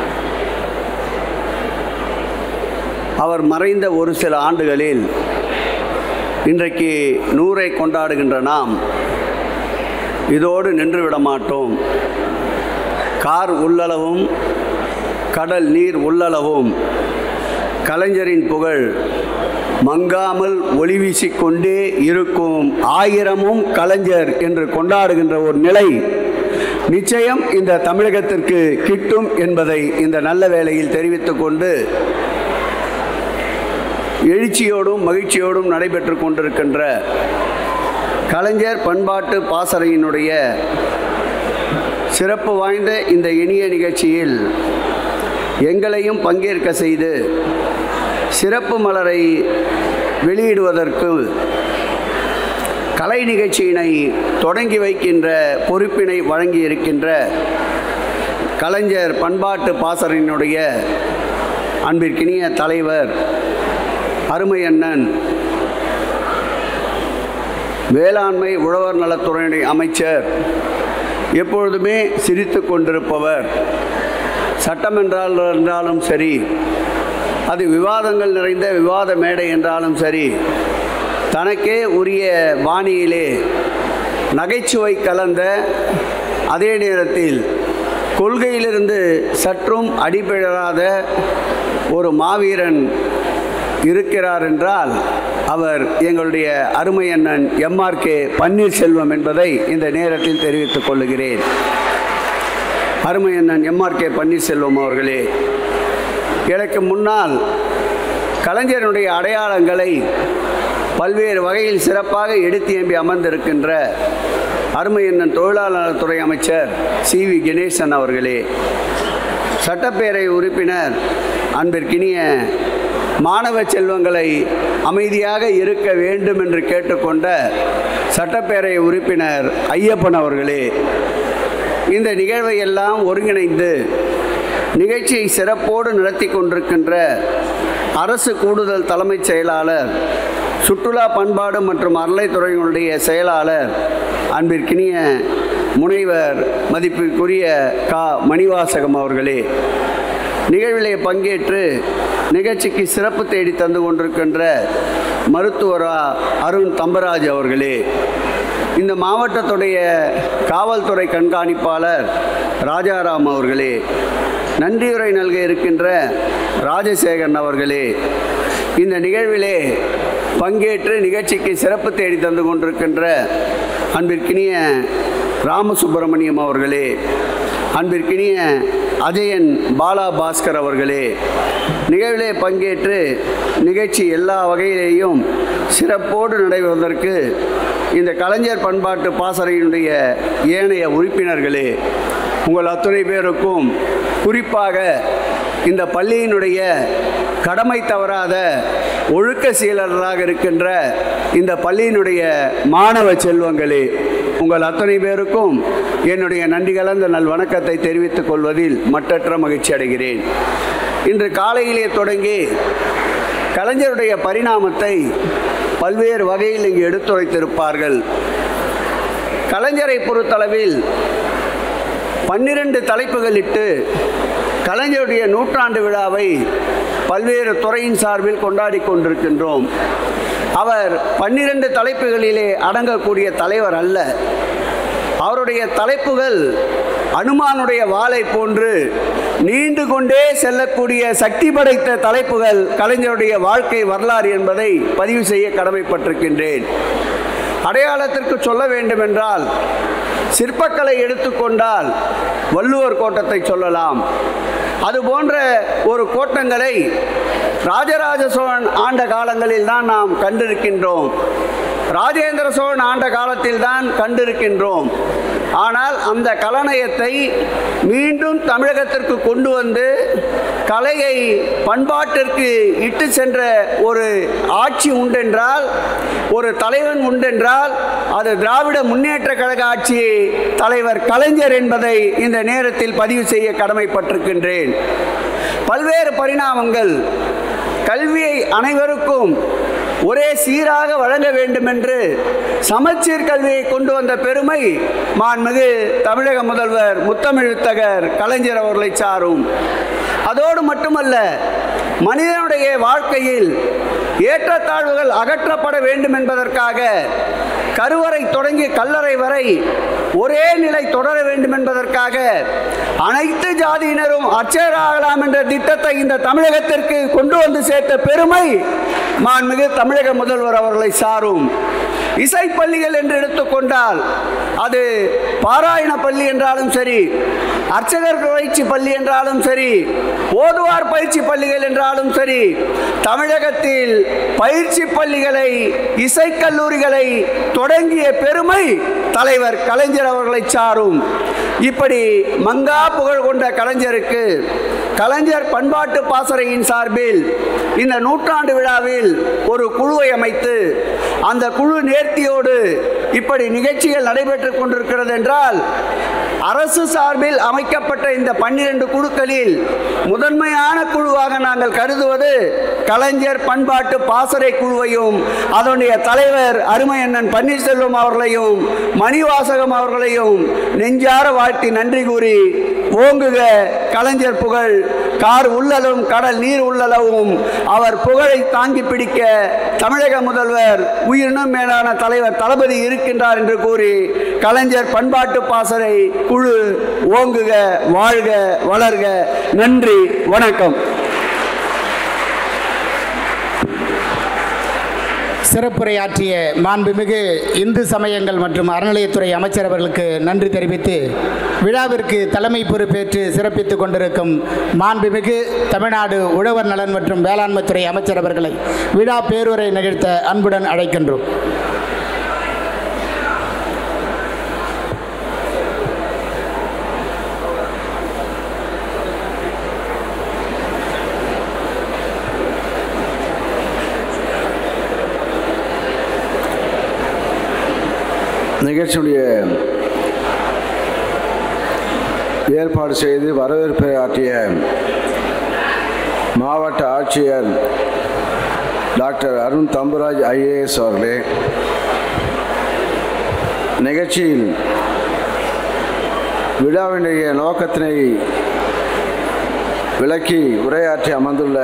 அவர் மறைந்த ஒரு சில ஆண்டுகளில் இன்றைக்கு நூறை கொண்டாடுகின்ற நாம் இதோடு நின்றுவிட மாட்டோம் கார் உள்ளளவும் கடல் நீர் உள்ளளவும் கலைஞரின் புகழ் மங்காமல் ஒளி வீசிக்கொண்டே இருக்கும் ஆயிரமும் கலைஞர் என்று கொண்டாடுகின்ற ஒரு நிலை நிச்சயம் இந்த தமிழகத்திற்கு கிட்டும் என்பதை இந்த நல்ல வேளையில் தெரிவித்துக் கொண்டு எழுச்சியோடும் மகிழ்ச்சியோடும் நடைபெற்று கொண்டிருக்கின்ற கலைஞர் பண்பாட்டு பாசறையினுடைய சிறப்பு வாய்ந்த இந்த இனிய நிகழ்ச்சியில் எங்களையும் பங்கேற்க செய்து சிறப்பு மலரை வெளியிடுவதற்கு கலை நிகழ்ச்சியினை தொடங்கி வைக்கின்ற பொறுப்பினை வழங்கி இருக்கின்ற கலைஞர் பண்பாட்டு பாசறையினுடைய அன்பிற்கினிய தலைவர் அருமை அண்ணன் வேளாண்மை உழவர் நலத்துறையினுடைய அமைச்சர் எப்பொழுதுமே சிரித்து கொண்டிருப்பவர் சட்டமென்றால் என்றாலும் சரி அது விவாதங்கள் நிறைந்த விவாத மேடை என்றாலும் சரி தனக்கே உரிய பாணியிலே நகைச்சுவை கலந்த அதே நேரத்தில் கொள்கையிலிருந்து சற்றும் அடிபடாத ஒரு மாவீரன் இருக்கிறார் என்றால் அவர் எங்களுடைய அருமை அண்ணன் எம்ஆர்கே பன்னீர்செல்வம் என்பதை இந்த நேரத்தில் தெரிவித்துக் கொள்ளுகிறேன் அருமை அண்ணன் எம்ஆர்கே பன்னீர்செல்வம் அவர்களே எனக்கு முன்னால் கலைஞருடைய அடையாளங்களை பல்வேறு வகையில் சிறப்பாக எடுத்தியம்பி அமர்ந்திருக்கின்ற அருமை அண்ணன் தொழிலாளர் நலத்துறை அமைச்சர் சி வி கணேசன் அவர்களே சட்டப்பேரவை உறுப்பினர் அன்பிற்கினிய மாணவ செல்வங்களை அமைதியாக இருக்க வேண்டும் என்று கேட்டுக்கொண்ட சட்டப்பேரவை உறுப்பினர் ஐயப்பன் அவர்களே இந்த நிகழ்வை எல்லாம் ஒருங்கிணைந்து நிகழ்ச்சியை சிறப்போடு நடத்தி கொண்டிருக்கின்ற அரசு கூடுதல் தலைமைச் செயலாளர் சுற்றுலா பண்பாடு மற்றும் அறளைத்துறையினுடைய செயலாளர் அன்பிற்கினிய முனைவர் மதிப்பிற்குரிய கா மணிவாசகம் அவர்களே நிகழ்விலே பங்கேற்று நிகழ்ச்சிக்கு சிறப்பு தேடி தந்து கொண்டிருக்கின்ற மருத்துவரா அருண் தம்பராஜ் அவர்களே இந்த மாவட்டத்துடைய காவல்துறை கண்காணிப்பாளர் ராஜாராம் அவர்களே நன்றியுரை நல்க இருக்கின்ற ராஜசேகரன் அவர்களே இந்த நிகழ்விலே பங்கேற்று நிகழ்ச்சிக்கு சிறப்பு தேடி தந்து கொண்டிருக்கின்ற அன்பிற்கினிய ராமசுப்பிரமணியம் அவர்களே அன்பிற்கினிய அஜயன் பாலா பாஸ்கர் அவர்களே நிகழ்விலே பங்கேற்று நிகழ்ச்சி எல்லா வகையிலேயும் சிறப்போடு நடைபெறுவதற்கு இந்த கலைஞர் பண்பாட்டு பாசறையினுடைய ஏனைய உறுப்பினர்களே உங்கள் அத்துணை பேருக்கும் குறிப்பாக இந்த பள்ளியினுடைய கடமை தவறாத ஒழுக்க சீலர்களாக இருக்கின்ற இந்த பள்ளியினுடைய மாணவ செல்வங்களே உங்கள் அத்தனை பேருக்கும் என்னுடைய நன்றி கலந்த நல் வணக்கத்தை தெரிவித்துக் கொள்வதில் மட்டற்ற மகிழ்ச்சி அடைகிறேன் இன்று காலையிலே தொடங்கி கலைஞருடைய பரிணாமத்தை பல்வேறு வகையில் இங்கு எடுத்துரைத்திருப்பார்கள் கலைஞரை பொறுத்தளவில் பன்னிரண்டு தலைப்புகளிட்டு கலைஞருடைய நூற்றாண்டு விழாவை பல்வேறு துறையின் சார்பில் கொண்டாடி கொண்டிருக்கின்றோம் அவர் பன்னிரண்டு தலைப்புகளிலே அடங்கக்கூடிய தலைவர் அல்ல அவருடைய தலைப்புகள் அனுமானுடைய வாளை போன்று நீண்டு கொண்டே செல்லக்கூடிய சக்தி படைத்த தலைப்புகள் கலைஞருடைய வாழ்க்கை வரலாறு என்பதை பதிவு செய்ய கடமைப்பட்டிருக்கின்றேன் அடையாளத்திற்கு சொல்ல வேண்டுமென்றால் சிற்பக்கலை எடுத்துக்கொண்டால் வள்ளுவர் கோட்டத்தை சொல்லலாம் அது போன்ற ஒரு கோட்டங்களை ராஜராஜ சோழன் ஆண்ட காலங்களில் தான் நாம் கண்டிருக்கின்றோம் ராஜேந்திர சோழன் ஆண்ட காலத்தில் தான் கண்டிருக்கின்றோம் ஆனால் அந்த கலநயத்தை மீண்டும் தமிழகத்திற்கு கொண்டு வந்து கலையை பண்பாட்டிற்கு இட்டு சென்ற ஒரு ஆட்சி உண்டென்றால் ஒரு தலைவன் உண்டென்றால் அது திராவிட முன்னேற்ற கழக ஆட்சி தலைவர் கலைஞர் என்பதை இந்த நேரத்தில் பதிவு செய்ய கடமைப்பட்டிருக்கின்றேன் பல்வேறு பரிணாமங்கள் கல்வியை அனைவருக்கும் ஒரே சீராக வழங்க வேண்டும் என்று சமச்சீர் கல்வியை கொண்டு வந்த பெருமை மாண்புமிகு தமிழக முதல்வர் முத்தமிழ்த்தகர் கலைஞர் அவர்களை சாரும் அதோடு மட்டுமல்ல மனிதனுடைய வாழ்க்கையில் ஏற்றத்தாழ்வுகள் அகற்றப்பட வேண்டும் என்பதற்காக கருவறை தொடங்கி கல்லறை வரை ஒரே நிலை தொடர வேண்டும் என்பதற்காக அனைத்து ஜாதியினரும் அச்சராகலாம் என்ற திட்டத்தை இந்த தமிழகத்திற்கு கொண்டு வந்து சேர்த்த பெருமை மாண்புமிகு தமிழக முதல்வர் அவர்களை சாரும் இசைப்பள்ளிகள் என்று எடுத்துக்கொண்டால் அது பாராயண பள்ளி என்றாலும் சரி அர்ச்சகர் பயிற்சி பள்ளி என்றாலும் சரி ஓதுவார் பயிற்சி பள்ளிகள் என்றாலும் சரி தமிழகத்தில் பயிற்சி பள்ளிகளை இசைக்கல்லூரிகளை தொடங்கிய பெருமை தலைவர் கலைஞர் அவர்களை சாரும் இப்படி மங்கா புகழ் கொண்ட கலைஞருக்கு கலைஞர் பண்பாட்டு பாசறையின் சார்பில் இந்த நூற்றாண்டு விழாவில் ஒரு குழுவை அமைத்து அந்த குழு நேர்த்தியோடு இப்படி நிகழ்ச்சிகள் நடைபெற்றுக் கொண்டிருக்கிறது என்றால் அரசு சார்பில் அமைக்கப்பட்ட இந்த பன்னிரண்டு குழுக்களில் முதன்மையான குழுவாக நாங்கள் கருதுவது கலைஞர் பண்பாட்டு பாசறை குழுவையும் அதனுடைய தலைவர் அருமையண்ணன் பன்னீர்செல்வம் அவர்களையும் மணிவாசகம் அவர்களையும் நெஞ்சார வாழ்த்தி நன்றி கூறி ஓங்குக கலைஞர் புகழ் கார் உள்ளலும் கடல் நீர் உள்ளளவும் அவர் புகழை தாங்கி பிடிக்க தமிழக முதல்வர் உயிரினும் மேலான தலைவர் தளபதி இருக்கின்றார் என்று கூறி கலைஞர் பண்பாட்டு பாசறை குழு ஓங்குக வாழ்க வளர்க நன்றி வணக்கம் சிறப்புரையாற்றிய மாண்புமிகு இந்து சமயங்கள் மற்றும் அறநிலையத்துறை அமைச்சர் அவர்களுக்கு நன்றி தெரிவித்து விழாவிற்கு தலைமை பொறுப்பேற்று சிறப்பித்துக் கொண்டிருக்கும் மாண்புமிகு தமிழ்நாடு உழவர் நலன் மற்றும் வேளாண்மைத்துறை அமைச்சர் அவர்களை விழா பேருரை நிகழ்த்த அன்புடன் அழைக்கின்றோம் நிகழ்ச்சியுடைய ஏற்பாடு செய்து வரவேற்பை ஆற்றிய மாவட்ட ஆட்சியர் டாக்டர் அருண் தம்புராஜ் ஐஏஎஸ் அவர்களே நிகழ்ச்சியில் விழாவினுடைய நோக்கத்தினை விளக்கி உரையாற்றி அமர்ந்துள்ள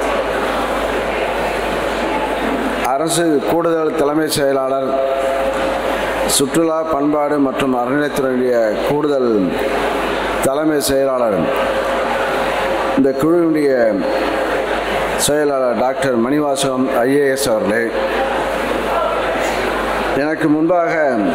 அரசு கூடுதல் தலைமை செயலாளர் சுற்றுலா பண்பாடு மற்றும் அறநிலையத்துறையுடைய கூடுதல் தலைமை செயலாளர் இந்த குழுவினுடைய செயலாளர் டாக்டர் மணிவாசகம் ஐஏஎஸ் அவர்களே எனக்கு முன்பாக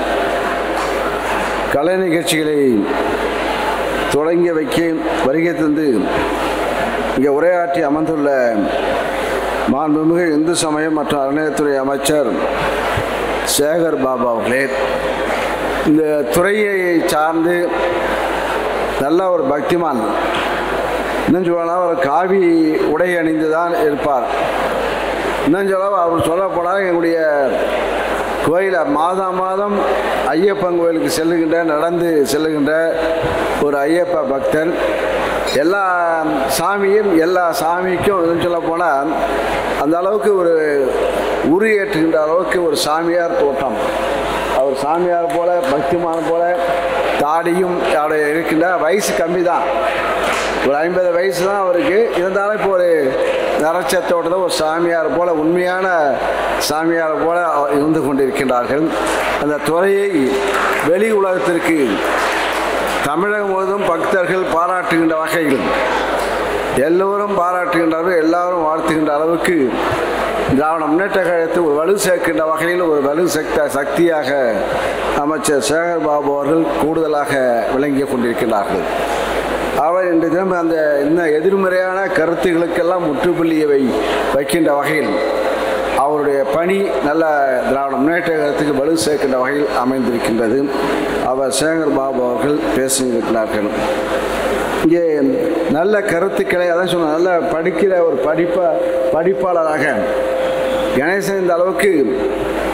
கலை நிகழ்ச்சிகளை தொடங்கி வைக்க வருகை தந்து இங்கே உரையாற்றி அமர்ந்துள்ள மாண்புமிகு இந்து சமயம் மற்றும் அறநிலையத்துறை அமைச்சர் சேகர் பாபா அவர்களே இந்த துறையை சார்ந்து நல்ல ஒரு பக்திமான் இன்னும் சொல்லலாம் ஒரு காவி உடை அணிந்து தான் இருப்பார் இன்னும் சொல்ல அவர் சொல்லப்போனால் எங்களுடைய கோயில மாதம் மாதம் ஐயப்பன் கோயிலுக்கு செல்லுகின்ற நடந்து செல்லுகின்ற ஒரு ஐயப்ப பக்தர் எல்லா சாமியும் எல்லா சாமிக்கும் சொல்ல போனால் அந்த அளவுக்கு ஒரு உருயேற்றுகின்ற அளவுக்கு ஒரு சாமியார் தோட்டம் அவர் சாமியார் போல பக்திமான போல தாடியும் அவருடைய இருக்கின்ற வயசு கம்மி தான் ஒரு ஐம்பது வயசு தான் அவருக்கு இருந்தாலும் இப்போ ஒரு நரச்சத்தோட ஒரு சாமியார் போல உண்மையான சாமியார் போல இருந்து கொண்டிருக்கின்றார்கள் அந்த துறையை வெளி உலகத்திற்கு தமிழகம் முழுவதும் பக்தர்கள் பாராட்டுகின்ற வகையில் எல்லோரும் பாராட்டுகின்றார்கள் எல்லாரும் வாழ்த்துகின்ற அளவுக்கு திராவிட முன்னேற்ற கழகத்தில் ஒரு வலு சேர்க்கின்ற வகையில் ஒரு வலு சக்த சக்தியாக அமைச்சர் சேகர் பாபு அவர்கள் கூடுதலாக விளங்கி கொண்டிருக்கிறார்கள் அவர் இன்று தினம் அந்த இன்னும் எதிர்மறையான கருத்துகளுக்கெல்லாம் முற்றுப்புள்ளியை வை வைக்கின்ற வகையில் அவருடைய பணி நல்ல திராவிட முன்னேற்ற கழகத்துக்கு வலு சேர்க்கின்ற வகையில் அமைந்திருக்கின்றது அவர் சேகர் பாபு அவர்கள் பேசியிருக்கிறார்கள் இங்கே நல்ல கருத்துக்களை அதான் சொன்ன நல்ல படிக்கிற ஒரு படிப்ப படிப்பாளராக கணேசன் இந்த அளவுக்கு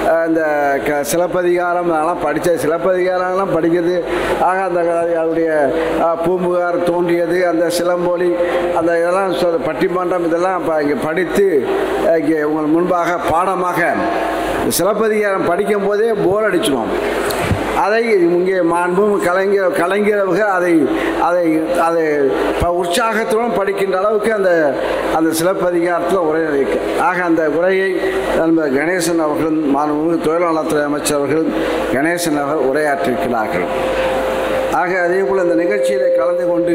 அஹ், இந்த க சிலப்பதிகாரம் அதெல்லாம் படித்த சிலப்பதிகாரம்லாம் படிக்கிறது ஆக அந்த அவருடைய அஹ், பூம்புகார் தோன்றியது அந்த சிலம்பொலி அந்த இதெல்லாம் சொல் பட்டிமன்றம் இதெல்லாம் இப்போ இங்கே படித்து அஹ், இங்கே உங்கள் முன்பாக பாடமாக இந்த சிலப்பதிகாரம் படிக்கும் போதே போர் அடிச்சிடும் அதை இங்கே மாண்பும் கலைஞர் கலைஞரவர்கள் அதை அதை அதை ப- உற்சாகத்துடன் படிக்கின்ற அளவுக்கு அந்த அந்த சிலப்பதிகாரத்தில் உரை இருக்கு ஆக அந்த உரையை நம்ம கணேசன் அவர்கள் மாண்புமிகு தொழிலாளத்துறை அமைச்சர் அவர்கள் கணேசன் அவர்கள் உரையாற்றிருக்கிறார்கள் ஆக அதே போல் இந்த நிகழ்ச்சியில் கலந்து கொண்டு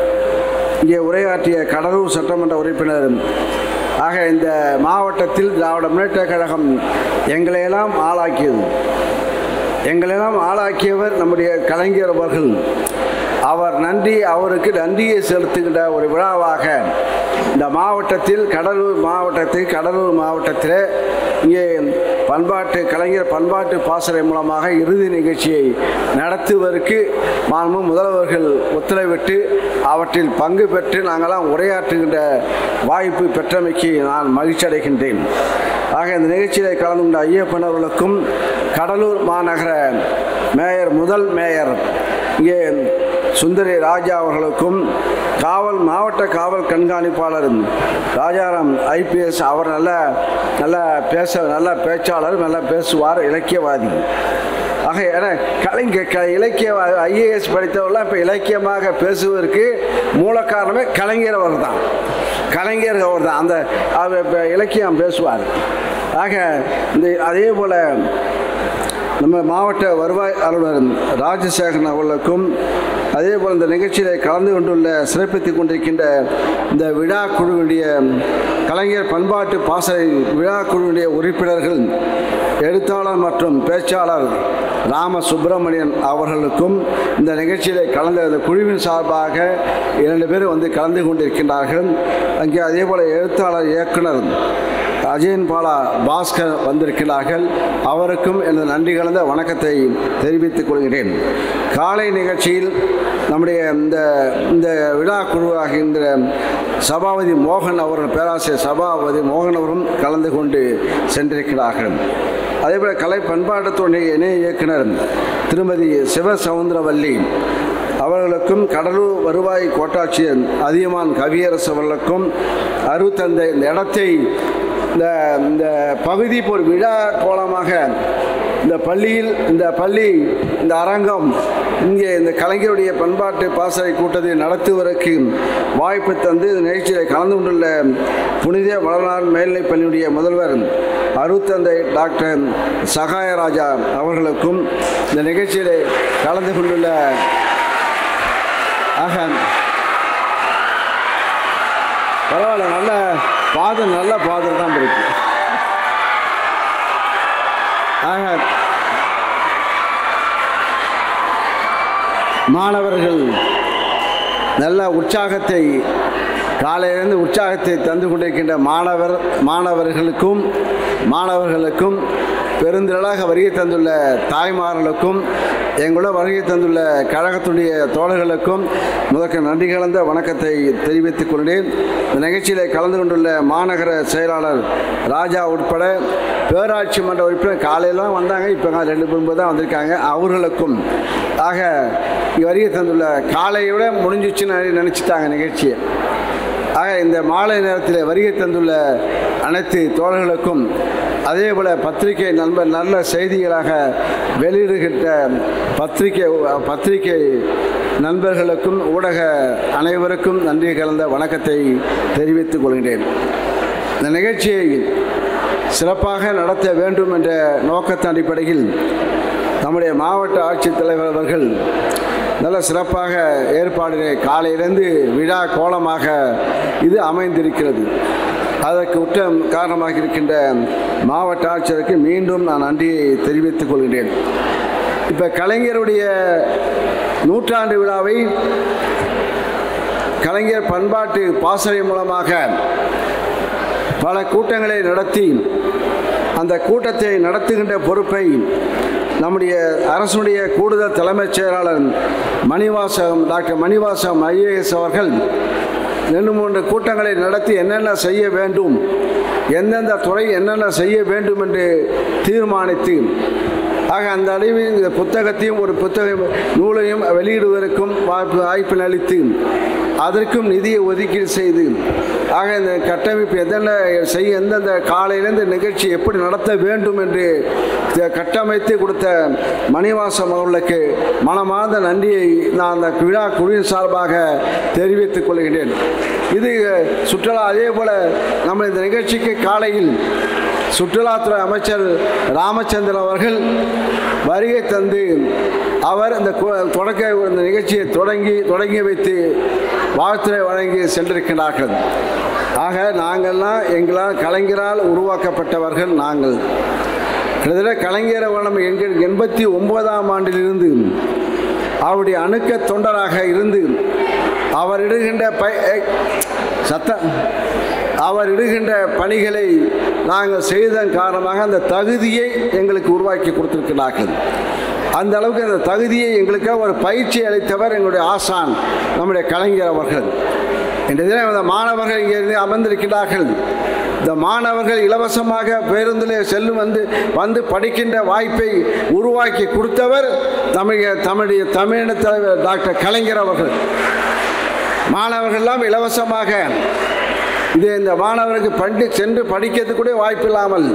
இங்கே உரையாற்றிய கடலூர் சட்டமன்ற உறுப்பினர் ஆக இந்த மாவட்டத்தில் திராவிட முன்னேற்றக் கழகம் எங்களையெல்லாம் ஆளாக்கியது எங்களெல்லாம் ஆளாக்கியவர் நம்முடைய கலைஞர் அவர்கள் அவர் நன்றி அவருக்கு நன்றியை செலுத்துகின்ற ஒரு விழாவாக இந்த மாவட்டத்தில் கடலூர் மாவட்டத்தில் கடலூர் மாவட்டத்தில் இங்கே பண்பாட்டு கலைஞர் பண்பாட்டு பாசறை மூலமாக இறுதி நிகழ்ச்சியை நடத்துவதற்கு மாண்பு முதல்வர்கள் உத்தரவிட்டு அவற்றில் பங்கு பெற்று நாங்களாம் உரையாற்றுகின்ற வாய்ப்பு பெற்றமைக்கு நான் மகிழ்ச்சி அடைகின்றேன் ஆக இந்த நிகழ்ச்சியில் கலந்து கொண்ட ஐயப்பன் அவர்களுக்கும் கடலூர் மாநகர மேயர் முதல் மேயர் இங்கே சுந்தரி ராஜா அவர்களுக்கும் காவல் மாவட்ட காவல் கண்காணிப்பாளர் ராஜாராம் ஐபிஎஸ் அவர் நல்ல நல்ல பேச நல்ல பேச்சாளர் நல்லா பேசுவார் இலக்கியவாதி ஆக ஏன்னா கலைஞ க இலக்கிய ஐஏஎஸ் படித்தவர்கள்லாம் இப்போ இலக்கியமாக பேசுவதற்கு மூல காரணமே கலைஞர் அவர் தான் கலைஞர் அவர் தான் அந்த அவர் இப்ப இலக்கியம் பேசுவார் ஆக இந்த அதே போல் நம்ம மாவட்ட வருவாய் அலுவலர் ராஜசேகரன் அவர்களுக்கும் அதே போல் இந்த நிகழ்ச்சியில் கலந்து கொண்டுள்ள சிறப்பித்துக் கொண்டிருக்கின்ற இந்த விழா குழுவினுடைய கலைஞர் பண்பாட்டு பாசறை விழா குழுவினுடைய உறுப்பினர்கள் எழுத்தாளர் மற்றும் பேச்சாளர் ராம சுப்பிரமணியன் அவர்களுக்கும் இந்த நிகழ்ச்சியில் கலந்த இந்த குழுவின் சார்பாக இரண்டு பேர் வந்து கலந்து கொண்டிருக்கின்றார்கள் அங்கே அதே போல் எழுத்தாளர் இயக்குனர் அஜயன் பாலா பாஸ்கர் வந்திருக்கிறார்கள் அவருக்கும் எனது நன்றி கலந்த வணக்கத்தை தெரிவித்துக் கொள்கிறேன் காலை நிகழ்ச்சியில் நம்முடைய இந்த இந்த விழா குழுவாகின்ற சபாபதி மோகன் அவர்கள் பேராசிரியர் சபாபதி மோகன் அவரும் கலந்து கொண்டு சென்றிருக்கிறார்கள் அதேபோல் கலை பண்பாட்டுத்துறை இணை இயக்குனர் திருமதி சிவசவுந்தரவல்லி அவர்களுக்கும் கடலூர் வருவாய் கோட்டாட்சியர் அதியமான் கவியரசு அவர்களுக்கும் அருத்தந்த இந்த இடத்தை இந்த இந்த பகுதி இப்போ ஒரு விழா கோலமாக இந்த பள்ளியில் இந்த பள்ளி இந்த அரங்கம் இங்கே இந்த கலைஞருடைய பண்பாட்டு பாசறை கூட்டத்தை நடத்துவதற்கு வாய்ப்பு தந்து இந்த நிகழ்ச்சியில் கலந்து கொண்டுள்ள புனித வளர்நாள் மேல்நிலைப் பள்ளியுடைய முதல்வர் அருத்தந்தை டாக்டர் சகாயராஜா அவர்களுக்கும் இந்த நிகழ்ச்சியில் கலந்து கொண்டுள்ள ஆக பரவாயில்ல நல்ல பாதம் நல்ல பாதம் தான் இருக்கு ஆக மாணவர்கள் நல்ல உற்சாகத்தை காலையிலிருந்து உற்சாகத்தை தந்து கொண்டிருக்கின்ற மாணவர் மாணவர்களுக்கும் மாணவர்களுக்கும் பெருந்திரளாக வருகை தந்துள்ள தாய்மார்களுக்கும் எங்களோட வருகை தந்துள்ள கழகத்துடைய தோழர்களுக்கும் முதற்கு நன்றி கலந்த வணக்கத்தை தெரிவித்துக் கொண்டேன் இந்த நிகழ்ச்சியில் கலந்து கொண்டுள்ள மாநகர செயலாளர் ராஜா உட்பட பேராட்சி மன்ற உறுப்பினர் காலையெல்லாம் வந்தாங்க இப்போ ரெண்டு பேரும் தான் வந்திருக்காங்க அவர்களுக்கும் ஆக இங்க வருகை தந்துள்ள காலையோட முடிஞ்சிச்சுன்னு நினச்சிட்டாங்க நிகழ்ச்சியை ஆக இந்த மாலை நேரத்தில் வருகை தந்துள்ள அனைத்து தோழர்களுக்கும் அதே போல் பத்திரிகை நண்பர் நல்ல செய்திகளாக வெளியிடுகின்ற பத்திரிகை பத்திரிகை நண்பர்களுக்கும் ஊடக அனைவருக்கும் நன்றி கலந்த வணக்கத்தை தெரிவித்துக் கொள்கிறேன் இந்த நிகழ்ச்சியை சிறப்பாக நடத்த வேண்டும் என்ற நோக்கத்தின் அடிப்படையில் நம்முடைய மாவட்ட ஆட்சித்தலைவர் அவர்கள் நல்ல சிறப்பாக ஏற்பாடுகளை காலையிலிருந்து விழா கோலமாக இது அமைந்திருக்கிறது அதற்கு உற்ற காரணமாக இருக்கின்ற மாவட்ட ஆட்சியருக்கு மீண்டும் நான் நன்றியை தெரிவித்துக் கொள்கிறேன் இப்போ கலைஞருடைய நூற்றாண்டு விழாவை கலைஞர் பண்பாட்டு பாசறை மூலமாக பல கூட்டங்களை நடத்தி அந்த கூட்டத்தை நடத்துகின்ற பொறுப்பை நம்முடைய அரசுடைய கூடுதல் தலைமைச் செயலாளர் மணிவாசகம் டாக்டர் மணிவாசகம் ஐஏஎஸ் அவர்கள் ரெண்டு மூன்று கூட்டங்களை நடத்தி என்னென்ன செய்ய வேண்டும் எந்தெந்த துறை என்னென்ன செய்ய வேண்டும் என்று தீர்மானித்து ஆக அந்த அளவில் இந்த புத்தகத்தையும் ஒரு புத்தக நூலையும் வெளியிடுவதற்கும் வாய்ப்பு வாய்ப்பினை அளித்து அதற்கும் நிதியை ஒதுக்கீடு செய்து ஆக இந்த கட்டமைப்பு எதென்ன செய்ய எந்தெந்த காலையிலேருந்து நிகழ்ச்சி எப்படி நடத்த வேண்டும் என்று இத கட்டமைத்து கொடுத்த மணிவாசம் அவர்களுக்கு மனமார்ந்த நன்றியை நான் அந்த விழா குழுவின் சார்பாக தெரிவித்துக் கொள்கிறேன் இது சுற்றுலா அதே போல் நம்ம இந்த நிகழ்ச்சிக்கு காலையில் சுற்றுலாத்துறை அமைச்சர் ராமச்சந்திரன் அவர்கள் வருகை தந்து அவர் இந்த கு- தொடக்க இந்த நிகழ்ச்சியை தொடங்கி தொடங்கி வைத்து வாழ்த்துறை வழங்கி சென்றிருக்கிறார்கள் ஆக நாங்கள்லாம் எங்களால் கலைஞரால் உருவாக்கப்பட்டவர்கள் நாங்கள் கிட்டத்தட்ட கலைஞர் வனம் எங்கள் எண்பத்தி ஒன்பதாம் ஆண்டிலிருந்து அவருடைய அணுக்க தொண்டராக இருந்து அவர் இடுகின்ற ப சத்தம் அவர் இடுகின்ற பணிகளை நாங்கள் செய்ததன் காரணமாக அந்த தகுதியை எங்களுக்கு உருவாக்கி கொடுத்திருக்கிறார்கள் அந்த அளவுக்கு அந்த தகுதியை எங்களுக்காக ஒரு பயிற்சி அளித்தவர் எங்களுடைய ஆசான் நம்முடைய கலைஞர் அவர்கள் இன்றைய தினம் இந்த மாணவர்கள் இங்கே இருந்து அமர்ந்திருக்கிறார்கள் இந்த மாணவர்கள் இலவசமாக பேருந்தில் செல்லும் வந்து வந்து படிக்கின்ற வாய்ப்பை உருவாக்கி கொடுத்தவர் தமிழக தமிழுடைய தமிழின தலைவர் டாக்டர் கலைஞர் அவர்கள் மாணவர்கள் எல்லாம் இலவசமாக இது இந்த மாணவருக்கு பண்டு சென்று படிக்கிறதுக்கு கூட வாய்ப்பு இல்லாமல்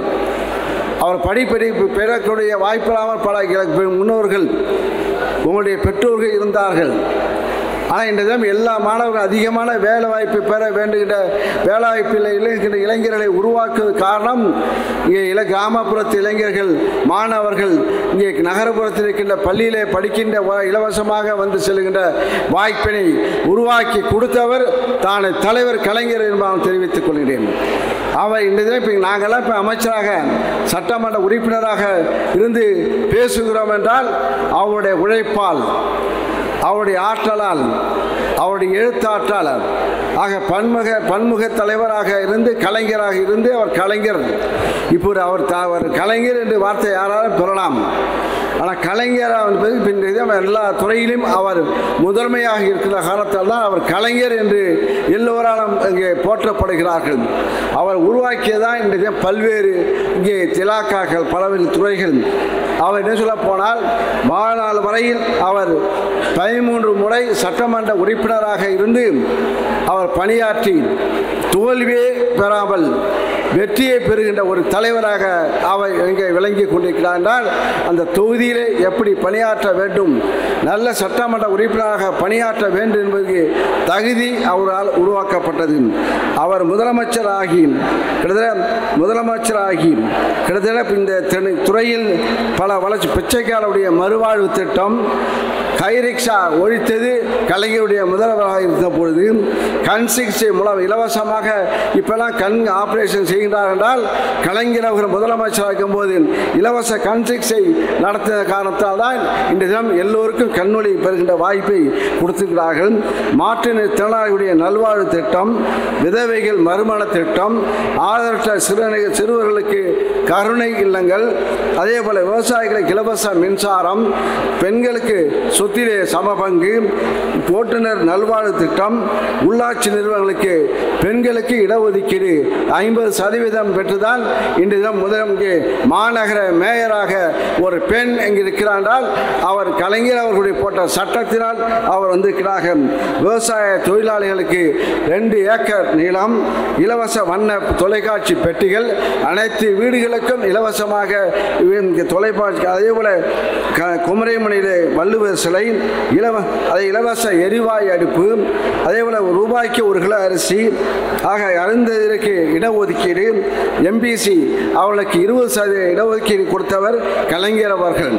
அவர் படிப்படிப்பு பெறக்கூடிய வாய்ப்பு இல்லாமல் பல இல- முன்னோர்கள் உங்களுடைய பெற்றோர்கள் இருந்தார்கள் ஆனால் இன்றைய தினம் எல்லா மாணவர்கள் அதிகமான வேலை வாய்ப்பு பெற வேண்டுகின்ற வேலை வாய்ப்பில் இருக்கின்ற இளைஞர்களை உருவாக்குவது காரணம் இங்கே இள கிராமப்புறத்து இளைஞர்கள் மாணவர்கள் இங்கே நகரப்புறத்தில் இருக்கின்ற பள்ளியிலே படிக்கின்ற வ- இலவசமாக வந்து செல்கின்ற வாய்ப்பினை உருவாக்கி கொடுத்தவர் தான் தலைவர் கலைஞர் என்பதை தெரிவித்துக் கொள்கிறேன் அவர் இந்த தினம் இப்போ நாங்கள்லாம் இப்போ அமைச்சராக சட்டமன்ற உறுப்பினராக இருந்து பேசுகிறோம் என்றால் அவருடைய உழைப்பால் அவருடைய ஆற்றலால் அவருடைய எழுத்தாற்றால் ஆக பன்முக பன்முக தலைவராக இருந்து கலைஞராக இருந்து அவர் கலைஞர் இப்போது அவர் த- அவர் கலைஞர் என்று வார்த்தை யாராலும் பெறலாம் ஆனால் கலைஞர் என்பது பின் இதம் எல்லா துறையிலும் அவர் முதன்மையாக இருக்கிற காரணத்தால் தான் அவர் கலைஞர் என்று எல்லோராலும் இங்கே போற்றப்படுகிறார்கள் அவர் உருவாக்கியதான் இன்றைய பல்வேறு இங்கே திலாக்காக்கள் பல்வேறு துறைகள் அவர் என்ன சொல்ல போனால் வாழ்நாள் வரையில் அவர் பதிமூன்று முறை சட்டமன்ற உறுப்பினராக இருந்து அவர் பணியாற்றி தோல்வியே பெறாமல் வெற்றியை பெறுகின்ற ஒரு தலைவராக அவர் இங்கே விளங்கி கொண்டிருக்கிறார் என்றால் அந்த தொகுதியிலே எப்படி பணியாற்ற வேண்டும் நல்ல சட்டமன்ற உறுப்பினராக பணியாற்ற வேண்டும் என்பதற்கு தகுதி அவரால் உருவாக்கப்பட்டது அவர் முதலமைச்சராகி கிட்டத்தட்ட முதலமைச்சராகி கிட்டத்தட்ட இந்த தென் துறையில் பல வளர்ச்சி பிச்சைக்காரருடைய மறுவாழ்வு திட்டம் கைரிக்ஷா ஒழித்தது கலைஞருடைய முதல்வராக இருந்த பொழுது கண் சிகிச்சை மூலம் இலவசமாக இப்பெல்லாம் கண் ஆபரேஷன் செய்கின்றார் என்றால் கலைஞர் அவர்கள் முதலமைச்சராக இருக்கும்போது இலவச கண் சிகிச்சை நடத்தின காரணத்தால் தான் இந்த தினம் எல்லோருக்கும் கண்ணொளி பெறுகின்ற வாய்ப்பை கொடுத்திருக்கிறார்கள் மாற்றுத்திறனாளிகளுடைய நல்வாழ்வு திட்டம் விதவைகள் மறுமண திட்டம் ஆதரவற்ற சிறுநீ சிறுவர்களுக்கு கருணை இல்லங்கள் அதே போல விவசாயிகளுக்கு இலவச மின்சாரம் பெண்களுக்கு சொத்திலே சமபங்கு ஓட்டுநர் நல்வாழ்வு திட்டம் உள்ளாட்சி நிறுவனங்களுக்கு பெண்களுக்கு இடஒதுக்கீடு ஐம்பது சதவீதம் பெற்றுதான் இன்று தினம் முதல் இங்கே மாநகர மேயராக ஒரு பெண் இங்கு இருக்கிறார் என்றால் அவர் கலைஞர் அவர்களுடைய போட்ட சட்டத்தினால் அவர் வந்திருக்கிறார்கள் விவசாய தொழிலாளிகளுக்கு ரெண்டு ஏக்கர் நிலம் இலவச வண்ண தொலைக்காட்சி பெட்டிகள் அனைத்து வீடுகளுக்கும் இலவசமாக இங்கே தொலைக்காட்சி அதே போல க குமரிமணியிலே வள்ளுவர் சிலை இலவ அதை இலவச எரிவாயு அடுப்பு அதே போல ரூபாய்க்கு ஒரு கிலோ அரிசி ஆக அருந்ததிற்கு இடஒதுக்கீடு எம்பிசி அவர்களுக்கு இருபது சதவீத இடஒதுக்கீடு கொடுத்தவர் கலைஞர் அவர்கள்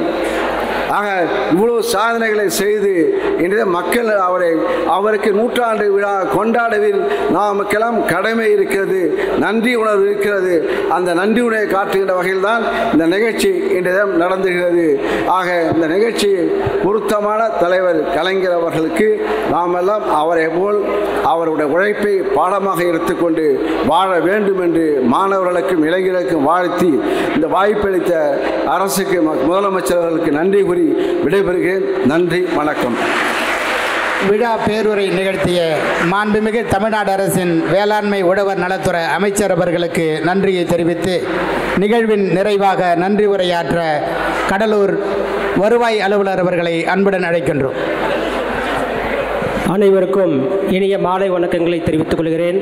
ஆக இவ்வளவு சாதனைகளை செய்து இன்றைய மக்கள் அவரை அவருக்கு நூற்றாண்டு விழா கொண்டாடுவில் நமக்கெல்லாம் கடமை இருக்கிறது நன்றி உணர்வு இருக்கிறது அந்த நன்றி உணர்வை காட்டுகின்ற வகையில் தான் இந்த நிகழ்ச்சி இன்றைய நடந்துகிறது ஆக இந்த நிகழ்ச்சி பொருத்தமான தலைவர் கலைஞர் அவர்களுக்கு நாமெல்லாம் அவரை போல் அவருடைய உழைப்பை பாடமாக எடுத்துக்கொண்டு வாழ வேண்டும் என்று மாணவர்களுக்கும் இளைஞர்களுக்கும் வாழ்த்தி இந்த வாய்ப்பளித்த அரசுக்கு ம- முதலமைச்சர் அவர்களுக்கு நன்றி கூறி விடைபெறுகிறேன் நன்றி வணக்கம் விழா பேருரை நிகழ்த்திய மாண்புமிகு தமிழ்நாடு அரசின் வேளாண்மை உழவர் நலத்துறை அமைச்சர் அவர்களுக்கு நன்றியை தெரிவித்து நிகழ்வின் நிறைவாக நன்றி உரையாற்ற கடலூர் வருவாய் அலுவலர் அவர்களை அன்புடன் அழைக்கின்றோம் அனைவருக்கும் இனிய மாலை வணக்கங்களை தெரிவித்துக் கொள்கிறேன்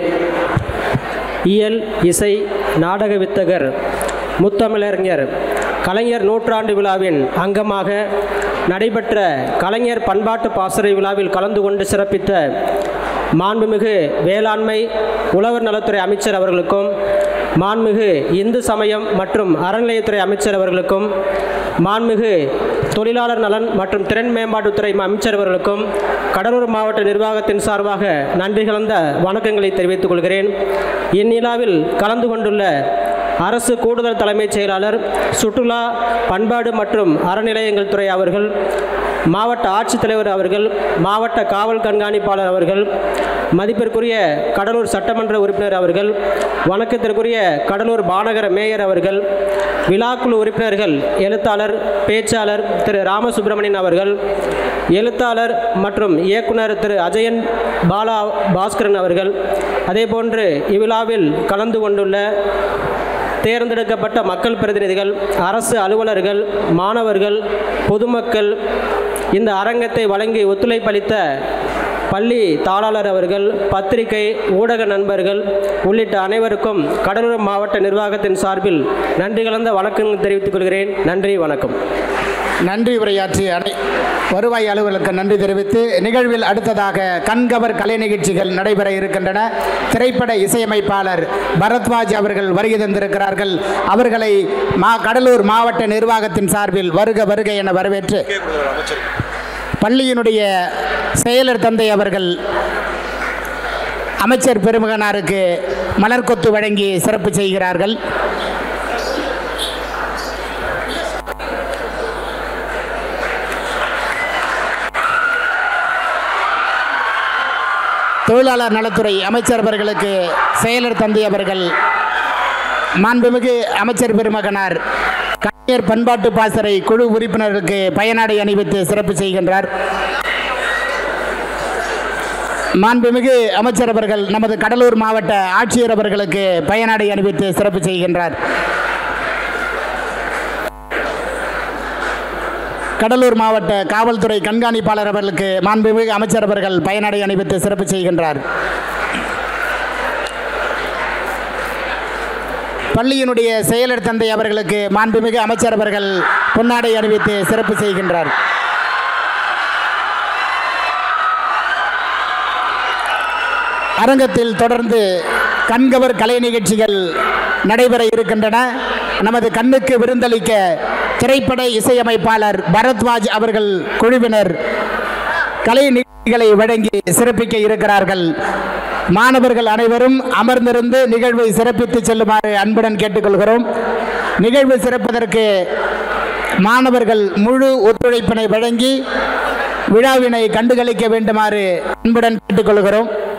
இயல் இசை நாடக வித்தகர் முத்தமிழறிஞர் கலைஞர் நூற்றாண்டு விழாவின் அங்கமாக நடைபெற்ற கலைஞர் பண்பாட்டு பாசறை விழாவில் கலந்து கொண்டு சிறப்பித்த மாண்புமிகு வேளாண்மை உழவர் நலத்துறை அமைச்சர் அவர்களுக்கும் மாண்புமிகு இந்து சமயம் மற்றும் அறநிலையத்துறை அமைச்சர் அவர்களுக்கும் மாண்புமிகு தொழிலாளர் நலன் மற்றும் திறன் மேம்பாட்டுத்துறை அமைச்சர் அவர்களுக்கும் கடலூர் மாவட்ட நிர்வாகத்தின் சார்பாக நன்றி கலந்த வணக்கங்களை தெரிவித்துக் கொள்கிறேன் இந்நிலாவில் கலந்து கொண்டுள்ள அரசு கூடுதல் தலைமைச் செயலாளர் சுற்றுலா பண்பாடு மற்றும் அறநிலையங்கள் துறை அவர்கள் மாவட்ட ஆட்சித்தலைவர் அவர்கள் மாவட்ட காவல் கண்காணிப்பாளர் அவர்கள் மதிப்பிற்குரிய கடலூர் சட்டமன்ற உறுப்பினர் அவர்கள் வணக்கத்திற்குரிய கடலூர் மாநகர மேயர் அவர்கள் விழாக்குழு உறுப்பினர்கள் எழுத்தாளர் பேச்சாளர் திரு ராமசுப்பிரமணியன் அவர்கள் எழுத்தாளர் மற்றும் இயக்குனர் திரு அஜயன் பாலா பாஸ்கரன் அவர்கள் அதேபோன்று இவ்விழாவில் கலந்து கொண்டுள்ள தேர்ந்தெடுக்கப்பட்ட மக்கள் பிரதிநிதிகள் அரசு அலுவலர்கள் மாணவர்கள் பொதுமக்கள் இந்த அரங்கத்தை வழங்கி ஒத்துழைப்பளித்த பள்ளி தாளாளர் அவர்கள் பத்திரிகை ஊடக நண்பர்கள் உள்ளிட்ட அனைவருக்கும் கடலூர் மாவட்ட நிர்வாகத்தின் சார்பில் நன்றி கலந்த வணக்கங்கள் தெரிவித்துக் கொள்கிறேன் நன்றி வணக்கம் நன்றி உரையாற்றிய அனை வருவாய் அலுவலருக்கு நன்றி தெரிவித்து நிகழ்வில் அடுத்ததாக கண்கவர் கலை நிகழ்ச்சிகள் நடைபெற இருக்கின்றன திரைப்பட இசையமைப்பாளர் பரத்வாஜ் அவர்கள் வருகை தந்திருக்கிறார்கள் அவர்களை மா கடலூர் மாவட்ட நிர்வாகத்தின் சார்பில் வருக வருக என வரவேற்று பள்ளியினுடைய செயலர் தந்தை அவர்கள் அமைச்சர் பெருமகனாருக்கு மலர்கொத்து வழங்கி சிறப்பு செய்கிறார்கள் தொழிலாளர் நலத்துறை அமைச்சர் அவர்களுக்கு செயலர் தந்தை அவர்கள் மாண்புமிகு அமைச்சர் பெருமகனார் கலைஞர் பண்பாட்டு பாசறை குழு உறுப்பினருக்கு பயனாடை அணிவித்து சிறப்பு செய்கின்றார் மாண்புமிகு அமைச்சர் அவர்கள் நமது கடலூர் மாவட்ட ஆட்சியர் அவர்களுக்கு பயனாடை அணிவித்து சிறப்பு செய்கின்றார் கடலூர் மாவட்ட காவல்துறை கண்காணிப்பாளர் அவர்களுக்கு மாண்புமிகு அமைச்சர் அவர்கள் பயனடை அணிவித்து சிறப்பு செய்கின்றார் பள்ளியினுடைய செயலர் தந்தை அவர்களுக்கு மாண்புமிகு அமைச்சர் அவர்கள் பொன்னாடை அணிவித்து சிறப்பு செய்கின்றார் அரங்கத்தில் தொடர்ந்து கண்கவர் கலை நிகழ்ச்சிகள் நடைபெற இருக்கின்றன நமது கண்ணுக்கு விருந்தளிக்க திரைப்பட இசையமைப்பாளர் பரத்வாஜ் அவர்கள் குழுவினர் கலை நிகழ்ச்சிகளை வழங்கி சிறப்பிக்க இருக்கிறார்கள் மாணவர்கள் அனைவரும் அமர்ந்திருந்து நிகழ்வை சிறப்பித்து செல்லுமாறு அன்புடன் கேட்டுக்கொள்கிறோம் நிகழ்வு சிறப்பதற்கு மாணவர்கள் முழு ஒத்துழைப்பினை வழங்கி விழாவினை கண்டுகளிக்க வேண்டுமாறு அன்புடன் கேட்டுக்கொள்கிறோம்